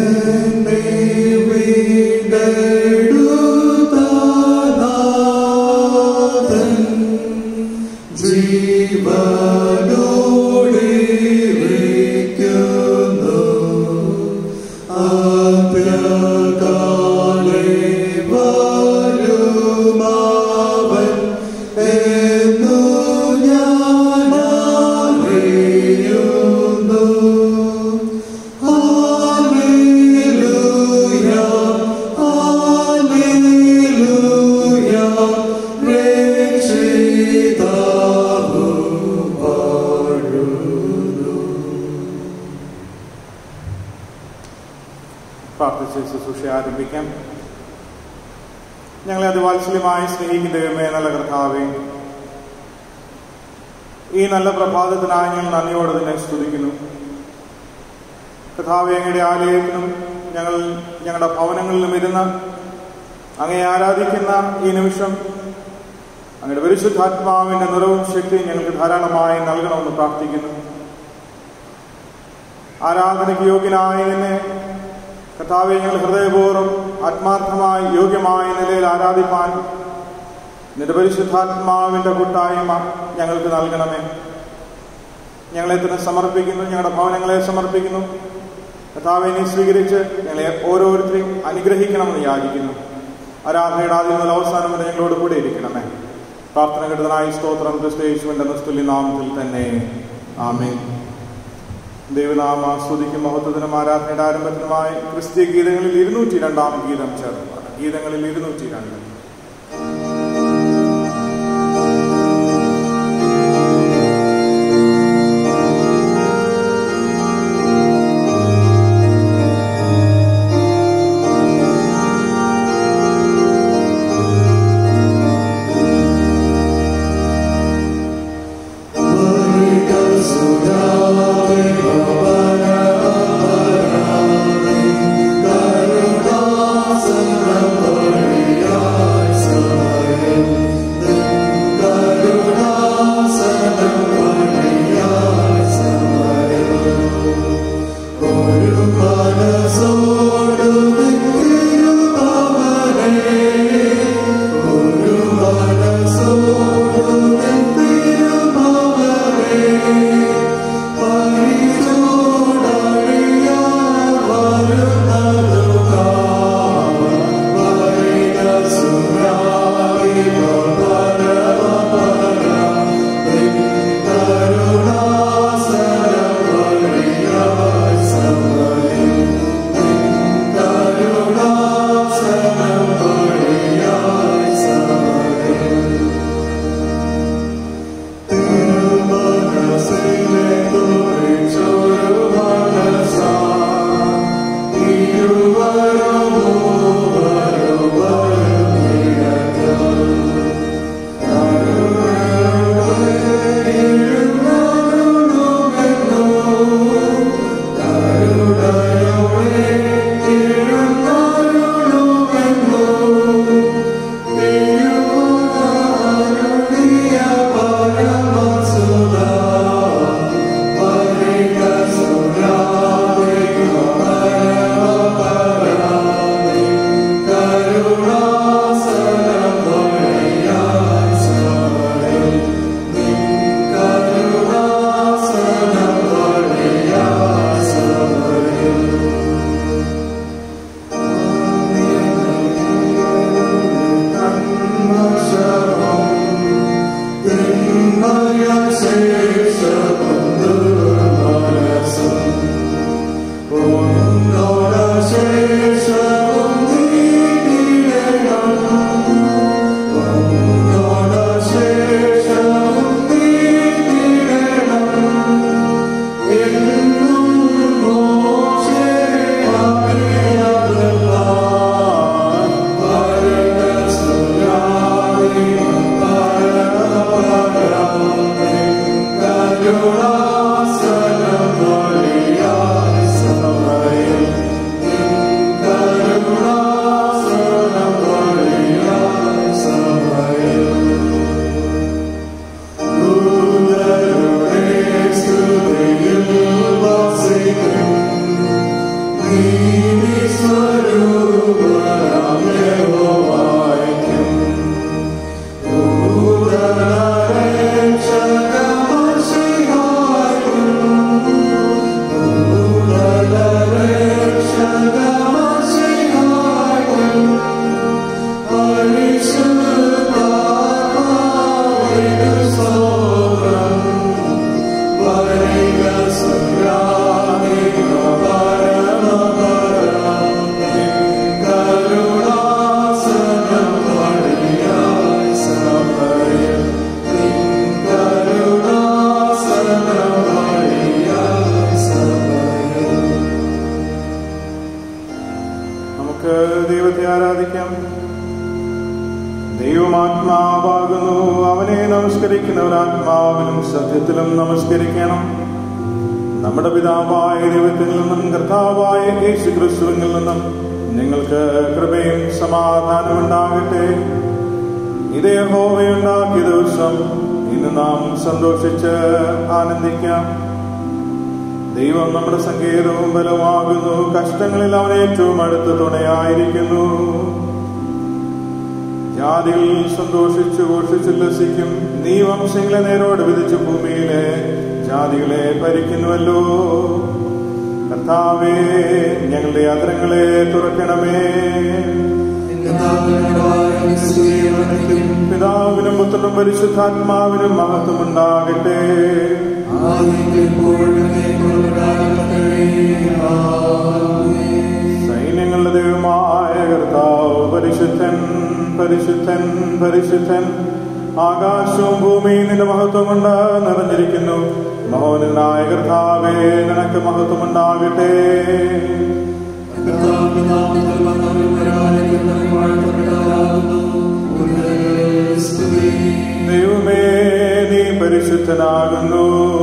പ്രാർത്ഥിച്ച് ശുശ്രൂഷ ആരംഭിക്കാം ഞങ്ങളെ അതിവാത്സല്യമായി സ്നേഹിക്കുന്ന ദൈവമേ നല്ല കർത്താവേ ഈ നല്ല പ്രഭാതത്തിനായി ഞങ്ങൾ നന്ദിയോടെ തന്നെ സ്തുതിക്കുന്നു കർത്താവെ അങ്ങയുടെ ആലയത്തിലും ഞങ്ങൾ ഞങ്ങളുടെ ഭവനങ്ങളിലും ഇരുന്ന് അങ്ങയെ ആരാധിക്കുന്ന ഈ നിമിഷം അങ്ങയുടെ പരിശുദ്ധാത്മാവിന്റെ നിറവും ശക്തിയും ഞങ്ങൾക്ക് ധാരാളമായി നൽകണമെന്ന് പ്രാർത്ഥിക്കുന്നു ആരാധനയ്ക്ക് യോഗ്യനായ നിന്നെ കർത്താവെ ഞങ്ങൾ ഹൃദയപൂർവ്വം ആത്മാർത്ഥമായി യോഗ്യമായ നിലയിൽ ആരാധിപ്പാൻ നിന്റെ പരിശുദ്ധാത്മാവിന്റെ കൂട്ടായ്മ ഞങ്ങൾക്ക് നൽകണമേ ഞങ്ങളെ തന്നെ സമർപ്പിക്കുന്നു ഞങ്ങളുടെ ഭവനങ്ങളെ സമർപ്പിക്കുന്നു കർത്താവെ നീ സ്വീകരിച്ച് ഞങ്ങളെ ഓരോരുത്തരെയും അനുഗ്രഹിക്കണമെന്ന് യാചിക്കുന്നു ആരാധനയുടെ ആദ്യം മുതൽ അവസാനം വരെ ഞങ്ങളോട് കൂടെ ഇരിക്കണമേ പ്രാർത്ഥന കിട്ടുന്നതായി സ്തോത്രം ക്രിസ്തയേശുവിന്റെ നിസ്തുല്യ നാമത്തിൽ തന്നെ ആമേൻ ദൈവനാമ സ്തുതിക്കും മഹത്വത്തിനും ആരാധനയുടെ ആരംഭത്തിനുമായി ക്രിസ്തീയ ഗീതങ്ങളിൽ ഇരുന്നൂറ്റി രണ്ടാം ഗീതം ചേർന്നതാണ് ഗീതങ്ങളിൽ ഇരുന്നൂറ്റി രണ്ട് Krunasanam Maria Samael നമുക്ക് ദൈവത്തെ ആരാധിക്കാം ദൈവമാത്മാവാകുന്നു അവനെ നമസ്കരിക്കുന്നവർ ആത്മാവിലും സത്യത്തിലും നമസ്കരിക്കണം നമ്മുടെ പിതാവായ ദൈവത്തിൽ നിന്നും കർത്താവായ യേശു ക്രിസ്തുവിൽ നിന്നും നിങ്ങൾക്ക് കൃപയും സമാധാനവും ഉണ്ടാകട്ടെ ഇതേ ഹോവയുണ്ടാക്കിയ ദിവസം ഇന്ന് നാം സന്തോഷിച്ച് ആനന്ദിക്കാം ദൈവം നമ്മുടെ സങ്കേതവും ബലമാകുന്നു കഷ്ടങ്ങളിൽ അവൻ ഏറ്റവും അടുത്ത തുണയായിരിക്കുന്നു ജാതികൾ സന്തോഷിച്ചു ഘോഷിച്ചുല്ലസിക്കും നീ വംശങ്ങളെ നേരോട് വിധിച്ച ഭൂമിയിലെ ജാതികളെ ഭരിക്കുന്നുവല്ലോ കർത്താവേ ഞങ്ങളുടെ യാത്രങ്ങളെ തുറക്കണമേ പിതാവിനും പുത്രനും പരിശുദ്ധാത്മാവിനും മഹത്വം ഉണ്ടാകട്ടെ സൈന്യങ്ങളുടെ ദൈവമായ കർത്താവ് പരിശുദ്ധൻ പരിശുദ്ധൻ പരിശുദ്ധൻ ആകാശവും ഭൂമിയും നിന്റെ മഹത്വം കൊണ്ട് നിറഞ്ഞിരിക്കുന്നു മഹോനായ കർത്താവേ നിനക്ക് മഹത്വം ഉണ്ടാകട്ടെ ദൈവമേ നീ പരിശുദ്ധനാകുന്നു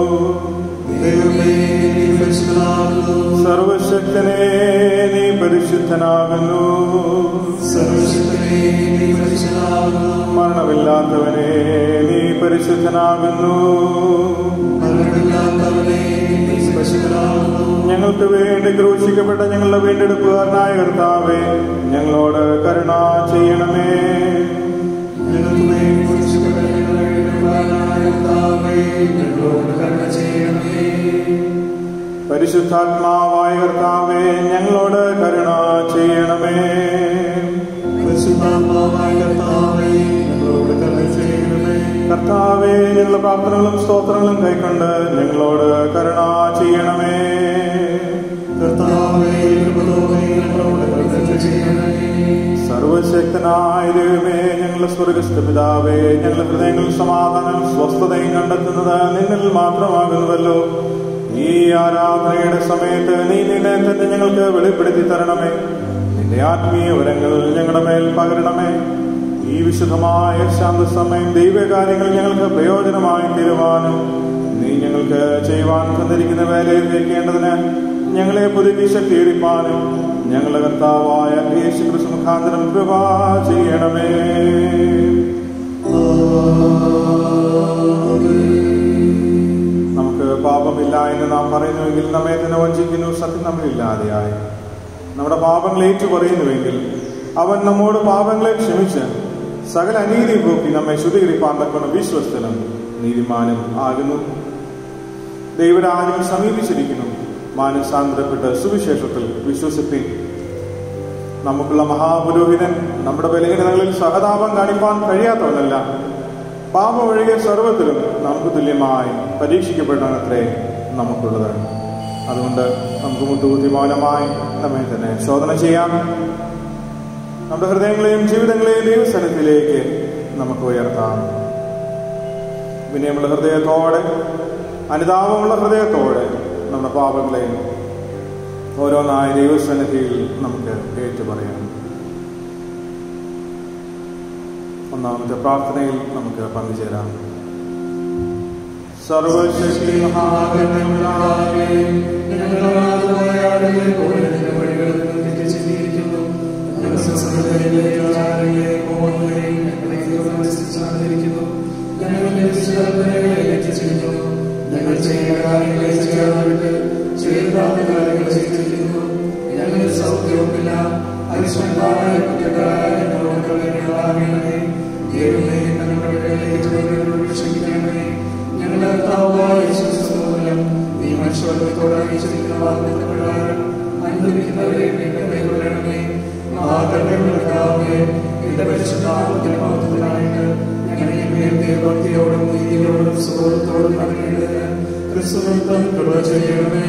സർവശക്തനെ നീ പരിശുദ്ധനാകുന്നു മരണമില്ലാത്തവനെ നീ പരിശുദ്ധനാകുന്നു ഞങ്ങൾക്ക് വേണ്ടി ക്രൂശിക്കപ്പെട്ട ഞങ്ങളുടെ വീണ്ടെടുപ്പുകാരനായ കർത്താവേ ഞങ്ങളോട് കരുണ ചെയ്യണമേ പരിശുദ്ധാത്മാവായ കർത്താവേ ഞങ്ങളോട് കരുണ ചെയ്യണമേ കർത്താവേ ഞങ്ങളുടെ പ്രാർത്ഥനകളും സ്തോത്രങ്ങളും കൈക്കൊണ്ട് ഞങ്ങളോട് കരുണ ചെയ്യണമേ സർവശക്തനായ ദൈവമേ ഞങ്ങളുടെ സ്വർഗസ്ഥ പിതാവേ ഞങ്ങളുടെ ഹൃദയങ്ങളിൽ സമാധാനം സ്വസ്ഥതയും കണ്ടെത്തുന്നത് നിന്നിൽ മാത്രമാകുന്നുവല്ലോ ഈ ആരാധനയുടെ സമയത്ത് നീ നിന്നെ തന്നെ ഞങ്ങൾക്ക് വെളിപ്പെടുത്തി തരണമേ നിന്റെ ആത്മീയ വരങ്ങൾ ഞങ്ങളുടെ മേൽ പകരണമേ ഈ വിശുദ്ധമായ ശാന്ത സമയം ദൈവകാര്യങ്ങൾ ഞങ്ങൾക്ക് പ്രയോജനമായി തീരുവാനും നീ ഞങ്ങൾക്ക് ചെയ്യുവാൻ തന്നിരിക്കുന്ന വേലയിൽ വയ്ക്കേണ്ടതിന് ഞങ്ങളെ പുതുക്കി ശക്തിയിരിപ്പാനും ഞങ്ങളുടെ കർത്താവായ യേശു ക്രിസ്തു മുഖാന്തരം കൃപ ചെയ്യണമേ നമുക്ക് പാപമില്ല എന്ന് നാം പറയുന്നുവെങ്കിൽ നമ്മെ തന്നെ വഞ്ചിക്കുന്നു സത്യം നമ്മളില്ലാതെയായി നമ്മുടെ പാപങ്ങൾ ഏറ്റു പറയുന്നുവെങ്കിൽ അവൻ നമ്മോട് പാപങ്ങളെ ക്ഷമിച്ച് സകല അനീതി പോക്കി നമ്മെ ശുദ്ധീകരിപ്പാൻ തക്കണം വിശ്വസ്തനും നീതിമാനും ആകുന്നു ദൈവരാജ്യം സമീപിച്ചിരിക്കുന്നു മാനസാന്തരപ്പെട്ട് സുവിശേഷത്തിൽ വിശ്വസിപ്പിൻ നമുക്കുള്ള മഹാപുരോഹിതൻ നമ്മുടെ ബലഹീനതകളിൽ സഹതാപം കാണിപ്പാൻ കഴിയാത്തവനല്ല പാപം ഒഴികെ സർവത്തിലും നമുക്ക് തുല്യമായി പരീക്ഷിക്കപ്പെട്ടത്രേ നമുക്കുള്ളത് അതുകൊണ്ട് നമുക്ക് മുട്ടുബുദ്ധിമാനമായി നമ്മെ തന്നെ ശോധന ചെയ്യാം നമ്മുടെ ഹൃദയങ്ങളെയും ജീവിതങ്ങളെയും ദൈവസ്ഥലത്തിലേക്ക് നമുക്ക് ഉയർത്താം വിനയമുള്ള ഹൃദയത്തോടെ അനുതാപമുള്ള ഹൃദയത്തോടെ നമ്മുടെ പാപങ്ങളെയും ഓരോന്നായ ദൈവസന്നിധിയിൽ നമുക്ക് ഏറ്റുപറയാം ഒന്നാമത്തെ പ്രാർത്ഥനയിൽ നമുക്ക് പങ്കുചേരാം സർവശക്തി മഹാകരണങ്ങളായ ഞങ്ങൾ ചെയ്യുന്ന കാര്യങ്ങളെ ചെയ്യാതെ ചെയ്താത്ത കാര്യങ്ങൾ ചെയ്തിരിക്കുന്നു ഞങ്ങളിൽ സൗഖ്യവുമില്ല അരിശ്വരമായ കുറ്റക്കാരായ ഞങ്ങളോട് കരുണയാകണമേ ദൈവമേ ഞങ്ങളുടെ രക്ഷിക്കണമേ ഞങ്ങളുടെ കർത്താവായ യേശുക്രിസ്തുമൂലം നീ മനുഷ്യവർഗത്തോട് അറിയിച്ചിരിക്കുന്ന വാഗ്ദത്ത പ്രകാരം അനുഭവിക്കുന്നവരെ വീണ്ടും കൈകൊള്ളണമേ മഹാകരണങ്ങളുടെ കർത്താവേ എന്റെ പരിശുദ്ധാത്മത്തിന് മഹത്വത്തിനായിട്ട് ഞങ്ങളെ വേണ്ടിയ ഭക്തിയോടും നീതിയോടും സുഖത്തോടും നൽകേണ്ടതിന് ക്രിസ്തുനിത്വം കൃപ ചെയ്യണമേ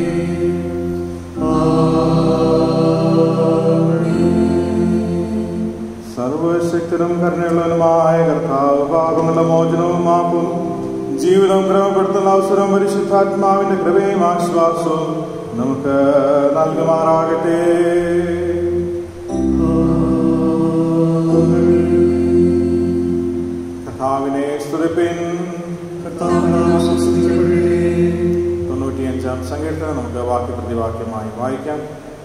സർവശക്തനും കരുണയുള്ളവനുമായ കർത്താവ് പാപങ്ങളുടെ മോചനവും മാപ്പും ജീവിതം ക്രമപ്പെടുത്തുന്ന അവസരം പരിശുദ്ധാത്മാവിന്റെ കൃപയും ആശ്വാസവും നമുക്ക് നൽകുമാറാകട്ടെ വാക്യ പ്രതിവാക്യമായി വായിക്കാം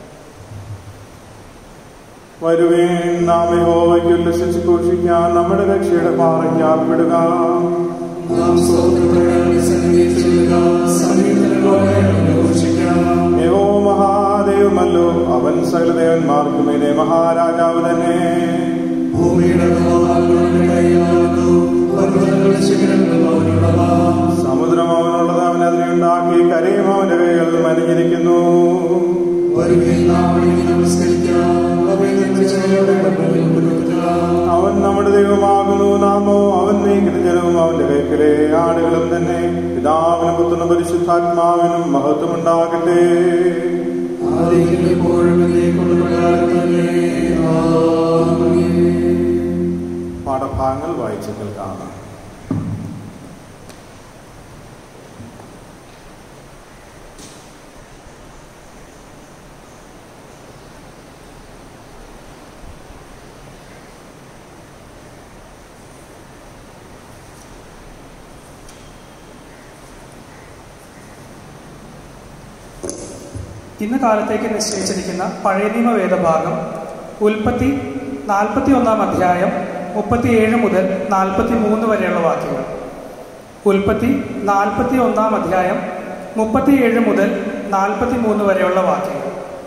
വരുവേൻ നാം യഹോവയ്ക്ക് ഉല്ലസിച്ച് ഘോഷിക്കാൻ നമ്മുടെ രക്ഷയുടെ പാറയ്ക്കാൽപ്പെടുക നാം സ്തോത്രപ്രകാരം സന്നിധിയിൽ ചെല്ലുക. സന്നിധിയിലൂടെ അവനെ ഘോഷിക്കാം. യഹോ മഹാദേവമല്ലോ അവൻ സകലദേവന്മാർക്കും ഇതേ മഹാരാജാവ് തന്നെ ഭൂമിയുടെ അധോഭാഗങ്ങൾ അവന്റെ കയ്യിലാകുന്നു. പർവ്വതങ്ങളുടെ ശിഖരങ്ങളും അവനുള്ളതാം. സമുദ്രം അവനുള്ളത് അവൻ അതിനെ ഉണ്ടാക്കി കരയും അവന്റെ കൈകൾ മനഞ്ഞിരിക്കുന്നു വരുവിൻ നാം വണങ്ങി നമസ്കരിക്കാം. അഭയത്തിന്റെ ചുവയോടെ മുമ്പിൽ മുട്ടുകുത്താം. അവൻ നമ്മുടെ ദൈവമാകുന്നു നാമോ അവൻ നീക്കുന്ന ജനവും അവന്റെ കൈക്കലെ ആടുകളും തന്നെ പിതാവിനും പുത്രനും പരിശുദ്ധാത്മാവിനും മഹത്വമുണ്ടാകട്ടെ ആദിയിലും എപ്പോഴും എന്നേക്കുമുള്ള പ്രകാരം തന്നെ. ആമേൻ. പാഠഭാഗങ്ങൾ വായിച്ചു കേൾക്കാം ഇന്ന് കാലത്തേക്ക് നിശ്ചയിച്ചിരിക്കുന്ന പഴയ നിയമ വേദഭാഗം ഉൽപ്പത്തി നാൽപ്പത്തി ഒന്നാം അധ്യായം മുപ്പത്തിയേഴ് മുതൽ നാൽപ്പത്തി മൂന്ന് വരെയുള്ള വാക്യങ്ങൾ ഉൽപ്പത്തി നാൽപ്പത്തി ഒന്നാം അധ്യായം മുപ്പത്തിയേഴ് മുതൽ നാൽപ്പത്തി മൂന്ന് വരെയുള്ള വാക്യങ്ങൾ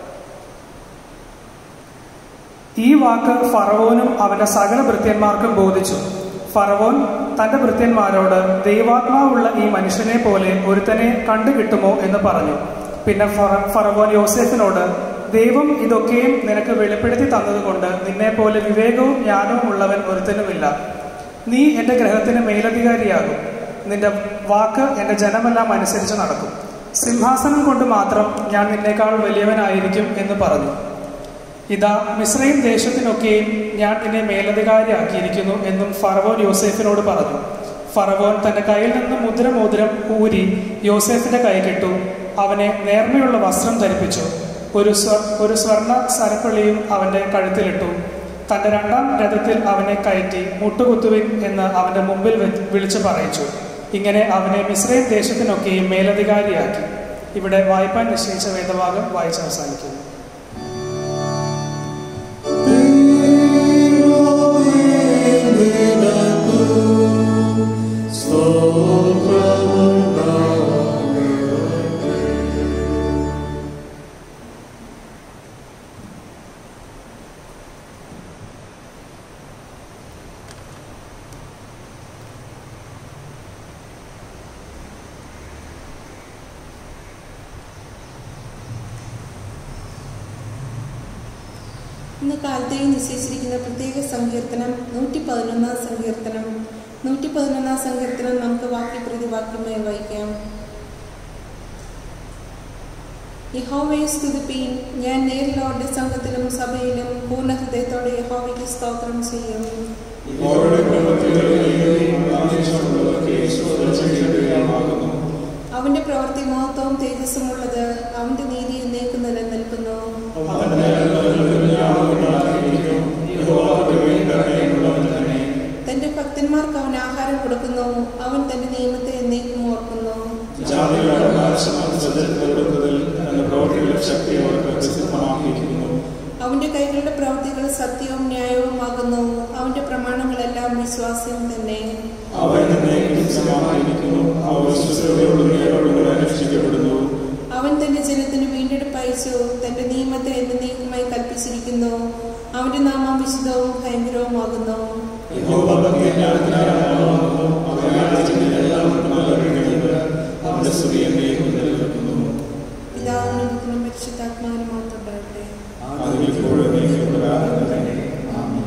ഈ വാക്ക് ഫറവോനും അവന്റെ സകല ഭൃത്യന്മാർക്കും ബോധിച്ചു ഫറവോൻ തന്റെ ഭൃത്യന്മാരോട് ദൈവാത്മാവുള്ള ഈ മനുഷ്യനെ പോലെ ഒരുത്തനെ കണ്ടുകിട്ടുമോ എന്ന് പറഞ്ഞു പിന്നെ ഫറ- ഫറവോൻ യോസേഫിനോട് ദൈവം ഇതൊക്കെയും നിനക്ക് വെളിപ്പെടുത്തി തന്നതുകൊണ്ട് നിന്നെ പോലെ വിവേകവും ജ്ഞാനവും ഉള്ളവൻ ഒരുത്തനുമില്ല നീ എന്റെ ഗ്രഹത്തിന് മേലധികാരിയാകും നിന്റെ വാക്ക് എന്റെ ജനമെല്ലാം അനുസരിച്ച് നടക്കും സിംഹാസനം കൊണ്ട് മാത്രം ഞാൻ നിന്നേക്കാൾ വലിയവനായിരിക്കും എന്ന് പറഞ്ഞു ഇതാ മിശ്രയും ദേശത്തിനൊക്കെയും ഞാൻ നിന്നെ മേലധികാരിയാക്കിയിരിക്കുന്നു എന്നും ഫറവോൻ യോസേഫിനോട് പറഞ്ഞു ഫറവോൻ തന്റെ കയ്യിൽ നിന്ന് മുദ്രമോതിരം ഊരി യോസേഫിന്റെ കൈകിട്ടു അവനെ നേർമയുള്ള വസ്ത്രം ധരിപ്പിച്ചു ഒരു സ്വ ഒരു സ്വർണ സരപ്പളിയും അവന്റെ കഴുത്തിലിട്ടു തന്റെ രണ്ടാം രഥത്തിൽ അവനെ കയറ്റി മുട്ടുകുത്തുവിൻ എന്ന് അവന്റെ മുമ്പിൽ വെ- വിളിച്ചു പറയിച്ചു ഇങ്ങനെ അവനെ മിശ്രയും ദേശത്തിനൊക്കെയും മേലധികാരിയാക്കി ഇവിടെ വായ്പാൻ നിശ്ചയിച്ച വേദഭാഗം വായിച്ച് അവസാനിക്കുന്നു ഇന്ന് കാലത്തേക്ക് നിശ്ചയിച്ചിരിക്കുന്ന പ്രത്യേക സങ്കീർത്തനം നൂറ്റി പതിനൊന്നാം സങ്കീർത്തനം നൂറ്റി പതിനൊന്നാം സങ്കീർത്തനം നമുക്ക് വാക്യ പ്രതിവാക്യമായി വായിക്കാം യഹോവയെ സ്തുതിപ്പീൻ ഞാൻ നേരിലോടെ സംഘത്തിലും സഭയിലും പൂർണ്ണ ഹൃദയത്തോടെ യഹോവയ്ക്ക് സ്തോത്രം ചെയ്യും ഇവരുടെ പ്രവൃത്തികളെയും ആവശ്യമുള്ളവർക്ക് യേശുവോട് ചെയ്യപ്പെടുകയാകുന്നു. അവന്റെ പ്രവൃത്തി മഹത്വവും തേജസ്സുമുള്ളത് അവന്റെ നീതി എന്നേക്ക് നിലനിൽക്കുന്നു അവന്റെ അത്ഭുതങ്ങളും യാതൊരുണ്ടായിരിക്കും. യഹോവ കൃപയും കരുണയുമുള്ളവൻ തന്നെ. തന്റെ ഭക്തന്മാർക്ക് അവൻ ആഹാരം കൊടുക്കുന്നു അവൻ തന്റെ നിയമത്തെ എന്നേക്കും ഓർക്കുന്നു ജാതികളുടെ അവകാശം സ്വജനത്തിന് കൊടുത്തതിൽ തന്റെ പ്രവൃത്തികളുടെ ശക്തി അവർക്ക് പ്രസിദ്ധമാക്കിയിരിക്കുന്നു അവന്റെ കൈകളുടെ പ്രവൃത്തികൾ സത്യവും ന്യായവുമാകുന്നു അവന്റെ പ്രമാണങ്ങളെല്ലാം വിശ്വാസ്യം തന്നെ അവൻ എന്നേക്കും സമാധാനിക്കുന്നു അവർ വിശ്വസതയോടും നേരോടും കൂടെ അനുഷ്ഠിക്കപ്പെടുന്നു അവൻ തന്റെ ജനത്തിന് വീണ്ടെടുപ്പ് അയച്ചു തന്റെ നിയമത്തെ എന്നേക്കുമായി കൽപ്പിച്ചിരിക്കുന്നു അവന്റെ നാമം വിശുദ്ധവും ഭയങ്കരവുമാകുന്നു യഹോവ ഭക്തിജ്ഞാനത്തിനാകുന്നു അവൻ രാജ്യത്തിന്റെ എല്ലാവർക്കും നൽകിയിട്ടുണ്ട് അവന്റെ സ്തുതി എന്നേക്കും നിലനിൽക്കുന്നു പിതാവിനും പുത്രനും പരിശുദ്ധാത്മാവിനും മാത്രം പറയട്ടെ അതിൽ ഇപ്പോഴും എന്നേക്കും പ്രകാരം തന്നെ ആമേൻ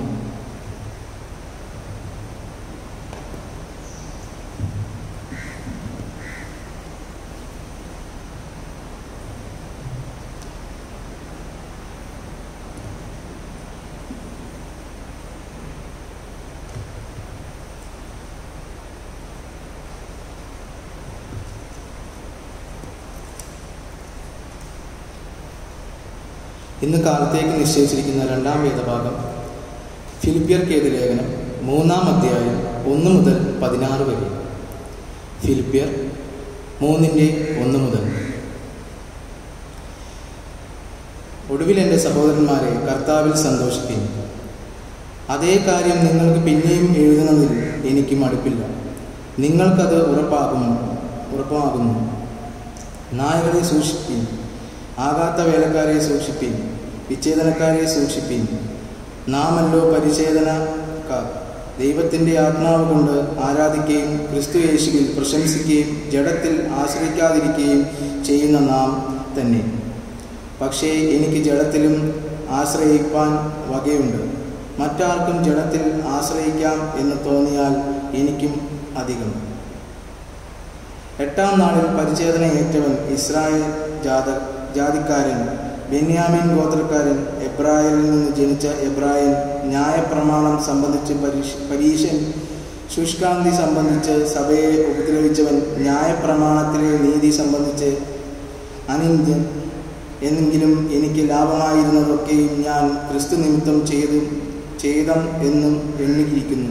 ഇന്ന് കാലത്തേക്ക് നിശ്ചയിച്ചിരിക്കുന്ന രണ്ടാം വേദഭാഗം ഫിലിപ്പിയർക്കേത് ലേഖനം മൂന്നാം അധ്യായം ഒന്ന് മുതൽ പതിനാറ് വരെ ഫിലിപ്പിയർ മൂന്നിൻ്റെ ഒന്ന് മുതൽ ഒടുവിൽ എൻ്റെ സഹോദരന്മാരെ കർത്താവിൽ സന്തോഷിപ്പിൻ അതേ കാര്യം നിങ്ങൾക്ക് പിന്നെയും എഴുതുന്നതിൽ എനിക്ക് മടുപ്പില്ല നിങ്ങൾക്കത് ഉറപ്പാകുന്നു ഉറപ്പമാകുന്നു നായകളെ സൂക്ഷിപ്പിൻ ആകാത്ത വേലക്കാരെ സൂക്ഷിപ്പിൻ വിച്ഛേദനക്കാരെ സൂക്ഷിപ്പിൻ നാമല്ലോ പരിച്ഛേദനക്കാർ ദൈവത്തിൻ്റെ ആത്മാവ് കൊണ്ട് ആരാധിക്കുകയും ക്രിസ്തു യേശുവിൽ പ്രശംസിക്കുകയും ജഡത്തിൽ ആശ്രയിക്കാതിരിക്കുകയും ചെയ്യുന്ന നാം തന്നെ പക്ഷേ എനിക്ക് ജഡത്തിലും ആശ്രയിപ്പാൻ വകയുണ്ട് മറ്റാർക്കും ജഡത്തിൽ ആശ്രയിക്കാം എന്ന് തോന്നിയാൽ എനിക്കും അധികം എട്ടാം നാളിൽ പരിച്ഛേദന ഏറ്റവൻ ഇസ്രായേൽ ജാത ജാതിക്കാരൻ ബെന്യാമിൻ ഗോത്രക്കാരൻ എബ്രായരിൽ നിന്ന് ജനിച്ച എബ്രായൻ ന്യായപ്രമാണം സംബന്ധിച്ച് പരീക്ഷ പരീശൻ ശുഷ്കാന്തി സംബന്ധിച്ച് സഭയെ ഉപദ്രവിച്ചവൻ ന്യായപ്രമാണത്തിലെ നീതി സംബന്ധിച്ച് അനിന്ദ്യൻ എന്നെങ്കിലും എനിക്ക് ലാഭമായിരുന്നതൊക്കെയും ഞാൻ ക്രിസ്തു നിമിത്തം ചെയ്തു ചെയ്തം എന്നും എണ്ണിയിരിക്കുന്നു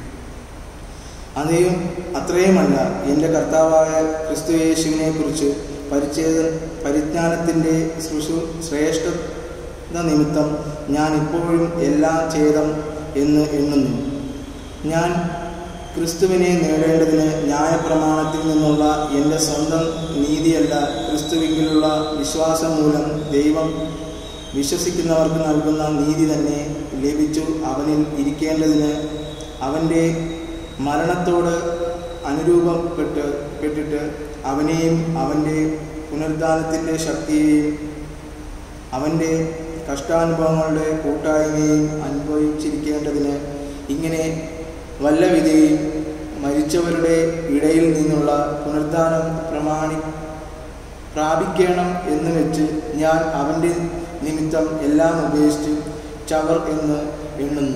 അതെയും അത്രയുമല്ല എൻ്റെ കർത്താവായ ക്രിസ്തു യേശുവിനെ കുറിച്ച് പരിച്ഛേദ പരിജ്ഞാനത്തിൻ്റെ ശുശ്രൂ ശ്രേഷ്ഠത നിമിത്തം ഞാൻ ഇപ്പോഴും എല്ലാം ചെയ്തം എന്ന് എണ്ണുന്നു ഞാൻ ക്രിസ്തുവിനെ നേടേണ്ടതിന് ന്യായപ്രമാണത്തിൽ നിന്നുള്ള എൻ്റെ സ്വന്തം നീതിയല്ല ക്രിസ്തുവിലുള്ള വിശ്വാസം മൂലം ദൈവം വിശ്വസിക്കുന്നവർക്ക് നൽകുന്ന നീതി തന്നെ ലഭിച്ചു അവനിൽ ഇരിക്കേണ്ടതിന് അവൻ്റെ മരണത്തോട് അനുരൂപപ്പെട്ട് പെട്ടിട്ട് അവനെയും അവൻ്റെ പുനരുദ്ധാനത്തിൻ്റെ ശക്തിയെയും അവൻ്റെ കഷ്ടാനുഭവങ്ങളുടെ കൂട്ടായ്മയും അനുഭവിച്ചിരിക്കേണ്ടതിന് ഇങ്ങനെ വല്ല വിധയും മരിച്ചവരുടെ ഇടയിൽ നിന്നുള്ള പുനരുദ്ധാനം പ്രമാണി പ്രാപിക്കണം എന്ന് വെച്ച് ഞാൻ അവൻ്റെ നിമിത്തം എല്ലാം ഉപേക്ഷിച്ച് ചവർ എന്ന് എണ്ണുന്നു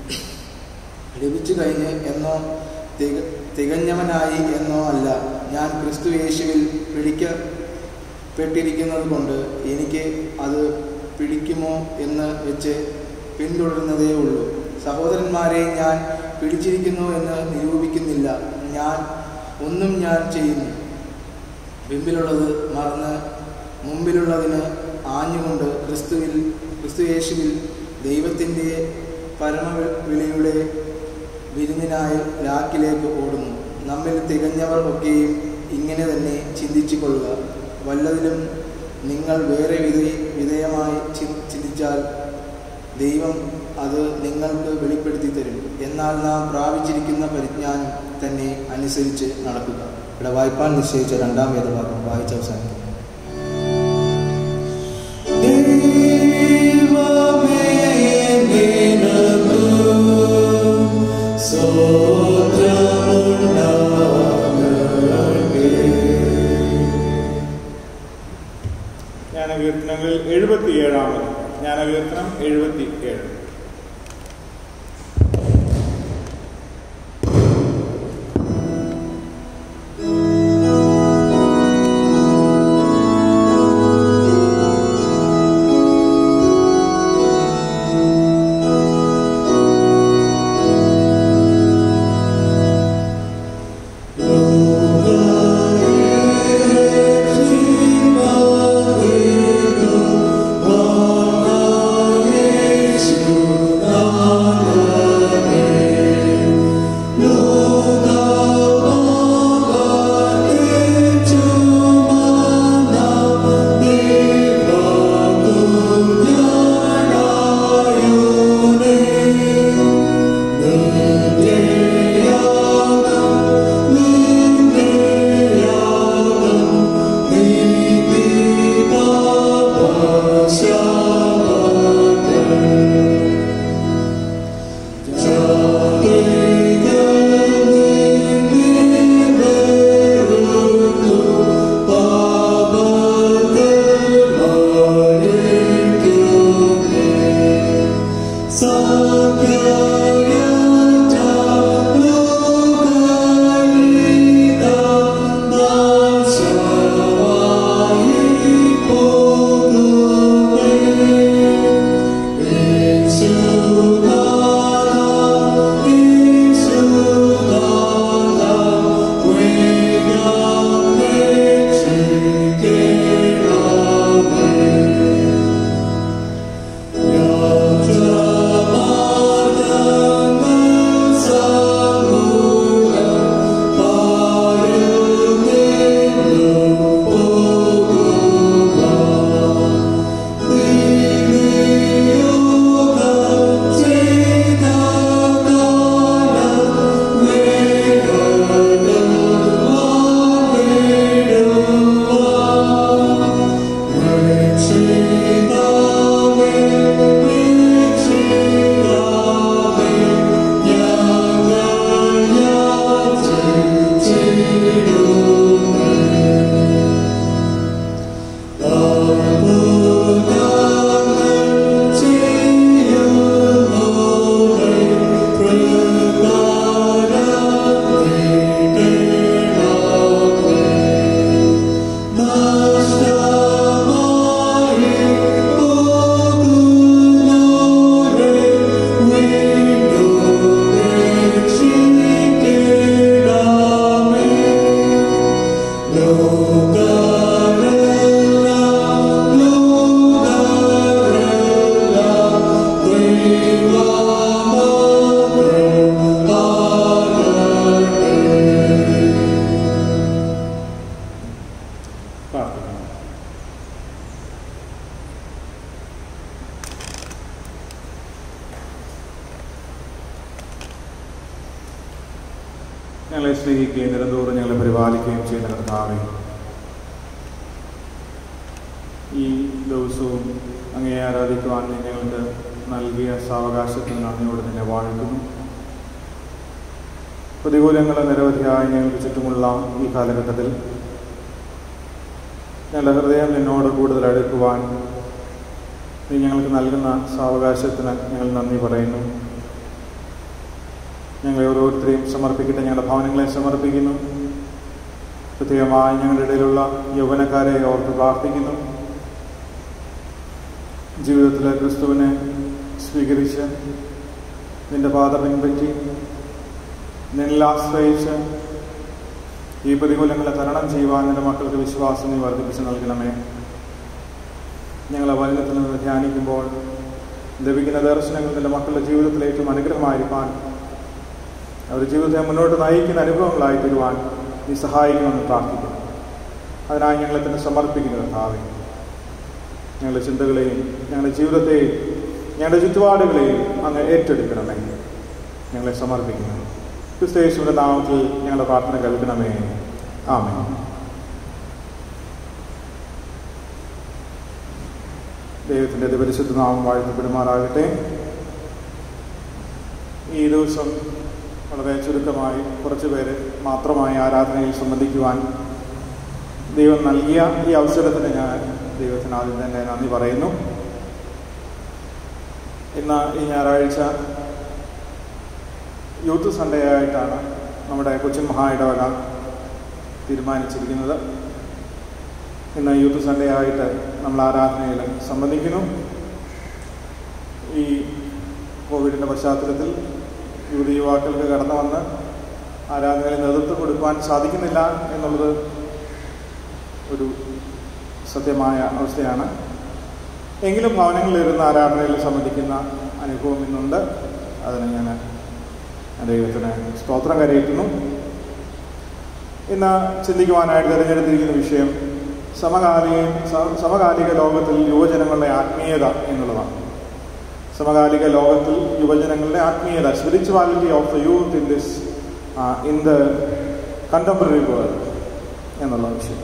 ലഭിച്ചു കഴിഞ്ഞ് എന്നോ തിക തികഞ്ഞവനായി എന്നോ അല്ല ഞാൻ ക്രിസ്തു യേശുവിൽ പിടിക്കപ്പെട്ടിരിക്കുന്നത് കൊണ്ട് എനിക്ക് അത് പിടിക്കുമോ എന്ന് വെച്ച് പിന്തുടരുന്നതേ ഉള്ളൂ സഹോദരന്മാരെ ഞാൻ പിടിച്ചിരിക്കുന്നു എന്ന് നിരൂപിക്കുന്നില്ല ഞാൻ ഒന്നും ഞാൻ ചെയ്യുന്നു പിമ്പിലുള്ളത് മറന്ന് മുമ്പിലുള്ളതിന് ആഞ്ഞുകൊണ്ട് ക്രിസ്തുവിൽ ക്രിസ്തു യേശുവിൽ ദൈവത്തിൻ്റെ പരമവിളിയുടെ വിരുന്നിനായി ലാക്കിലേക്ക് ഓടുന്നു നമ്മിൽ തികഞ്ഞവർ ഒക്കെയും ഇങ്ങനെ തന്നെ ചിന്തിച്ചു കൊള്ളുക വല്ലതിലും നിങ്ങൾ വേറെ വിധ വിധേയമായി ചി- ചിന്തിച്ചാൽ ദൈവം അത് നിങ്ങൾക്ക് വെളിപ്പെടുത്തി തരും എന്നാൽ നാം പ്രാപിച്ചിരിക്കുന്ന പരിജ്ഞാനം തന്നെ അനുസരിച്ച് നടക്കുക ഇവിടെ വായ്പാൻ നിശ്ചയിച്ച രണ്ടാം വേദഭാഗം വായിച്ച അവസാനിക്കും ജ്ഞാനകീർത്തനങ്ങളിൽ എഴുപത്തിയേഴാമത് ജ്ഞാനകീർത്തനം എഴുപത്തി ഏഴ് ഞങ്ങളെ സ്നേഹിക്കുകയും നിരന്തോറും ഞങ്ങളെ പരിപാലിക്കുകയും ചെയ്യുന്ന കർത്താവെ ഈ ദിവസവും അങ്ങയെ ആരാധിക്കുവാൻ നീ ഞങ്ങൾക്ക് നൽകിയ സാവകാശത്തിന് നന്ദിയോട് നിന്നെ വാഴ്ത്തുന്നു പ്രതികൂലങ്ങൾ നിരവധിയായി ഞങ്ങൾക്ക് ചുറ്റുമുള്ള ഈ കാലഘട്ടത്തിൽ ഞങ്ങളുടെ ഹൃദയം നിന്നോട് കൂടുതൽ അടുക്കുവാൻ നീ ഞങ്ങൾക്ക് നൽകുന്ന സാവകാശത്തിന് ഞങ്ങൾ നന്ദി പറയുന്നു ഞങ്ങളെ ഓരോരുത്തരെയും സമർപ്പിക്കട്ടെ ഞങ്ങളുടെ ഭവനങ്ങളെ സമർപ്പിക്കുന്നു പ്രത്യേകമായി ഞങ്ങളുടെ ഇടയിലുള്ള യൗവനക്കാരെ ഓർത്ത് പ്രാർത്ഥിക്കുന്നു ജീവിതത്തിലെ ക്രിസ്തുവിനെ സ്വീകരിച്ച് നിന്റെ പാത പിൻപറ്റി നിന്നിൽ ആശ്രയിച്ച് ഈ പ്രതികൂലങ്ങളെ തരണം ചെയ്യുവാൻ നിന്റെ മക്കൾക്ക് വിശ്വാസം നീ വർദ്ധിപ്പിച്ച് നൽകണമേ ഞങ്ങളെ വചനത്തിൽ നിന്ന് ധ്യാനിക്കുമ്പോൾ ലഭിക്കുന്ന ദർശനങ്ങൾ നിന്റെ മക്കളുടെ ജീവിതത്തിൽ ഏറ്റവും അനുഗ്രഹമായിരിക്കാൻ അവരുടെ ജീവിതത്തെ മുന്നോട്ട് നയിക്കുന്ന അനുഭവങ്ങളായി തരുവാൻ നീ സഹായിക്കുമെന്ന് പ്രാർത്ഥിക്കുന്നു അതിനായി ഞങ്ങളെ തന്നെ സമർപ്പിക്കുന്നു കർത്താവെ ഞങ്ങളുടെ ചിന്തകളെയും ഞങ്ങളുടെ ജീവിതത്തെയും ഞങ്ങളുടെ ചുറ്റുപാടുകളെയും അങ്ങ് ഏറ്റെടുക്കണമേ ഞങ്ങളെ സമർപ്പിക്കുന്നു ക്രിസ്തേശ്വരുടെ നാമത്തിൽ ഞങ്ങളുടെ പ്രാർത്ഥന കേൾക്കണമേ ആമേ ദൈവത്തിൻ്റെ പരിശുദ്ധ നാമം വാഴ്ത്തപ്പെടുമാറാകട്ടെ ഈ ദിവസം വളരെ ചുരുക്കമായി കുറച്ച് പേര് മാത്രമായി ആരാധനയിൽ സംബന്ധിക്കുവാൻ ദൈവം നൽകിയ ഈ അവസരത്തിന് ഞാൻ ദൈവത്തിന് ആദ്യം തന്നെ നന്ദി പറയുന്നു ഇന്ന് ഈ ഞായറാഴ്ച യൂത്ത് സൺഡേ ആയിട്ടാണ് നമ്മുടെ കൊച്ചിൻ മഹായിടവക തീരുമാനിച്ചിരിക്കുന്നത് ഇന്ന് യൂത്ത് സൺഡേ ആയിട്ട് നമ്മൾ ആരാധനയിൽ സംബന്ധിക്കുന്നു ഈ കോവിഡിൻ്റെ പശ്ചാത്തലത്തിൽ യുവതി യുവാക്കൾക്ക് കടന്നു വന്ന് ആരാധനയിൽ നേതൃത്വം കൊടുക്കുവാൻ സാധിക്കുന്നില്ല എന്നുള്ളത് ഒരു സത്യമായ അവസ്ഥയാണ് എങ്കിലും ഭവനങ്ങളിലിരുന്ന് ആരാധനയിൽ സംബന്ധിക്കുന്ന അനുഭവം ഇന്നുണ്ട് അതിന് ഞാൻ ദൈവത്തിന് സ്തോത്രം കരയറ്റുന്നു ഇന്ന് ചിന്തിക്കുവാനായിട്ട് തിരഞ്ഞെടുത്തിരിക്കുന്ന വിഷയം സമകാലിക സമകാലിക ലോകത്തിൽ യുവജനങ്ങളുടെ ആത്മീയത എന്നുള്ളതാണ് സമകാലിക ലോകത്തിൽ യുവജനങ്ങളുടെ ആത്മീയത spirituality of the youth in this in the contemporary world എന്നുള്ള വിഷയം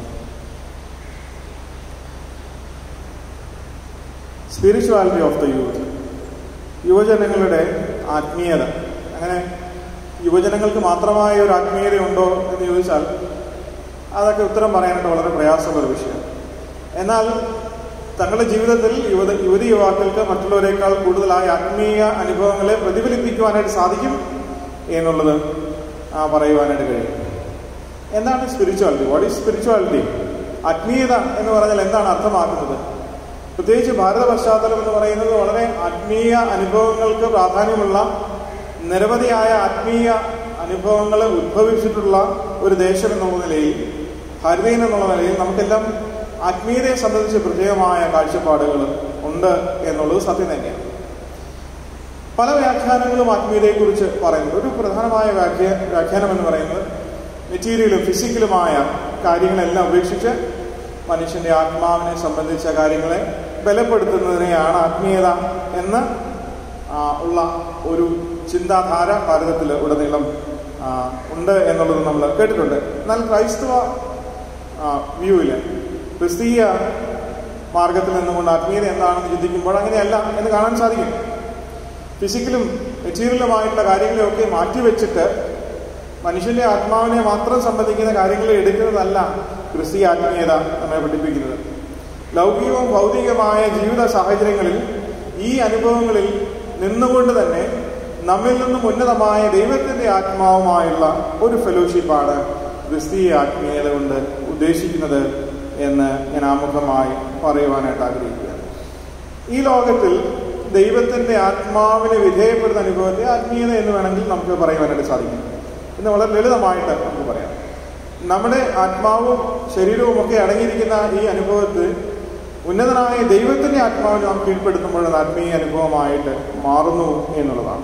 സ്പിരിച്വാലിറ്റി ഓഫ് ദ യൂത്ത് യുവജനങ്ങളുടെ ആത്മീയത അങ്ങനെ യുവജനങ്ങൾക്ക് മാത്രമായ ഒരു ആത്മീയതയുണ്ടോ എന്ന് ചോദിച്ചാൽ അതൊക്കെ ഉത്തരം പറയാനായിട്ട് വളരെ പ്രയാസമുള്ള ഒരു വിഷയം എന്നാൽ തങ്ങളുടെ ജീവിതത്തിൽ യുവത യുവതി യുവാക്കൾക്ക് മറ്റുള്ളവരെക്കാൾ കൂടുതലായ ആത്മീയ അനുഭവങ്ങളെ പ്രതിഫലിപ്പിക്കുവാനായിട്ട് സാധിക്കും എന്നുള്ളത് പറയുവാനായിട്ട് കഴിയും എന്താണ് സ്പിരിച്വാലിറ്റി വാട്ട് ഈസ് സ്പിരിച്വാലിറ്റി ആത്മീയത എന്ന് പറഞ്ഞാൽ എന്താണ് അർത്ഥമാക്കുന്നത് പ്രത്യേകിച്ച് ഭാരത പശ്ചാത്തലം എന്ന് പറയുന്നത് വളരെ ആത്മീയ അനുഭവങ്ങൾക്ക് പ്രാധാന്യമുള്ള നിരവധിയായ ആത്മീയ അനുഭവങ്ങൾ ഉദ്ഭവിച്ചിട്ടുള്ള ഒരു ദേശം എന്നുള്ള നിലയിൽ ഭാരതീയൻ എന്നുള്ള നിലയിൽ നമുക്കെല്ലാം ആത്മീയതയെ സംബന്ധിച്ച് പ്രത്യേകമായ കാഴ്ചപ്പാടുകൾ ഉണ്ട് എന്നുള്ളത് സത്യം തന്നെയാണ് പല വ്യാഖ്യാനങ്ങളും ആത്മീയതയെക്കുറിച്ച് പറയുന്നുണ്ട് ഒരു പ്രധാനമായ വ്യാഖ്യ വ്യാഖ്യാനം എന്ന് പറയുന്നത് മെറ്റീരിയലും ഫിസിക്കലുമായ കാര്യങ്ങളെല്ലാം ഉപേക്ഷിച്ച് മനുഷ്യന്റെ ആത്മാവിനെ സംബന്ധിച്ച കാര്യങ്ങളെ ബലപ്പെടുത്തുന്നതിനെയാണ് ആത്മീയത എന്ന് ഉള്ള ഒരു ചിന്താധാര ഭാരതത്തിൽ ഉടനീളം ഉണ്ട് എന്നുള്ളത് നമ്മൾ കേട്ടിട്ടുണ്ട് എന്നാൽ ക്രൈസ്തവ വ്യൂവിൽ ക്രിസ്തീയ മാർഗത്തിൽ നിന്നുകൊണ്ട് ആത്മീയത എന്താണെന്ന് ചിന്തിക്കുമ്പോൾ അങ്ങനെയല്ല എന്ന് കാണാൻ സാധിക്കും ഫിസിക്കലും മെറ്റീരിയലുമായിട്ടുള്ള കാര്യങ്ങളെയൊക്കെ മാറ്റിവെച്ചിട്ട് മനുഷ്യന്റെ ആത്മാവിനെ മാത്രം സംബന്ധിക്കുന്ന കാര്യങ്ങളെ എടുക്കുന്നതല്ല ക്രിസ്തീയ ആത്മീയത നമ്മെ പഠിപ്പിക്കുന്നത് ലൗകികവും ഭൗതികമായ ജീവിത സാഹചര്യങ്ങളിൽ ഈ അനുഭവങ്ങളിൽ നിന്നുകൊണ്ട് തന്നെ നമ്മിൽ നിന്നും ഉന്നതമായ ദൈവത്തിന്റെ ആത്മാവുമായുള്ള ഒരു ഫെലോഷിപ്പാണ് ക്രിസ്തീയ ആത്മീയത കൊണ്ട് ഉദ്ദേശിക്കുന്നത് എന്ന് ഞാൻ ആമുഖമായി പറയുവാനായിട്ട് ആഗ്രഹിക്കുകയാണ് ഈ ലോകത്തിൽ ദൈവത്തിന്റെ ആത്മാവിനെ വിധേയപ്പെടുന്ന അനുഭവത്തെ ആത്മീയത എന്ന് വേണമെങ്കിൽ നമുക്ക് പറയുവാനായിട്ട് സാധിക്കും ഇന്ന് വളരെ ലളിതമായിട്ട് നമുക്ക് പറയാം നമ്മുടെ ആത്മാവും ശരീരവും ഒക്കെ അടങ്ങിയിരിക്കുന്ന ഈ അനുഭവത്തിൽ ഉന്നതനായ ദൈവത്തിന്റെ ആത്മാവിനെ നാം കീഴ്പ്പെടുത്തുമ്പോൾ അത് ആത്മീയ അനുഭവമായിട്ട് മാറുന്നു എന്നുള്ളതാണ്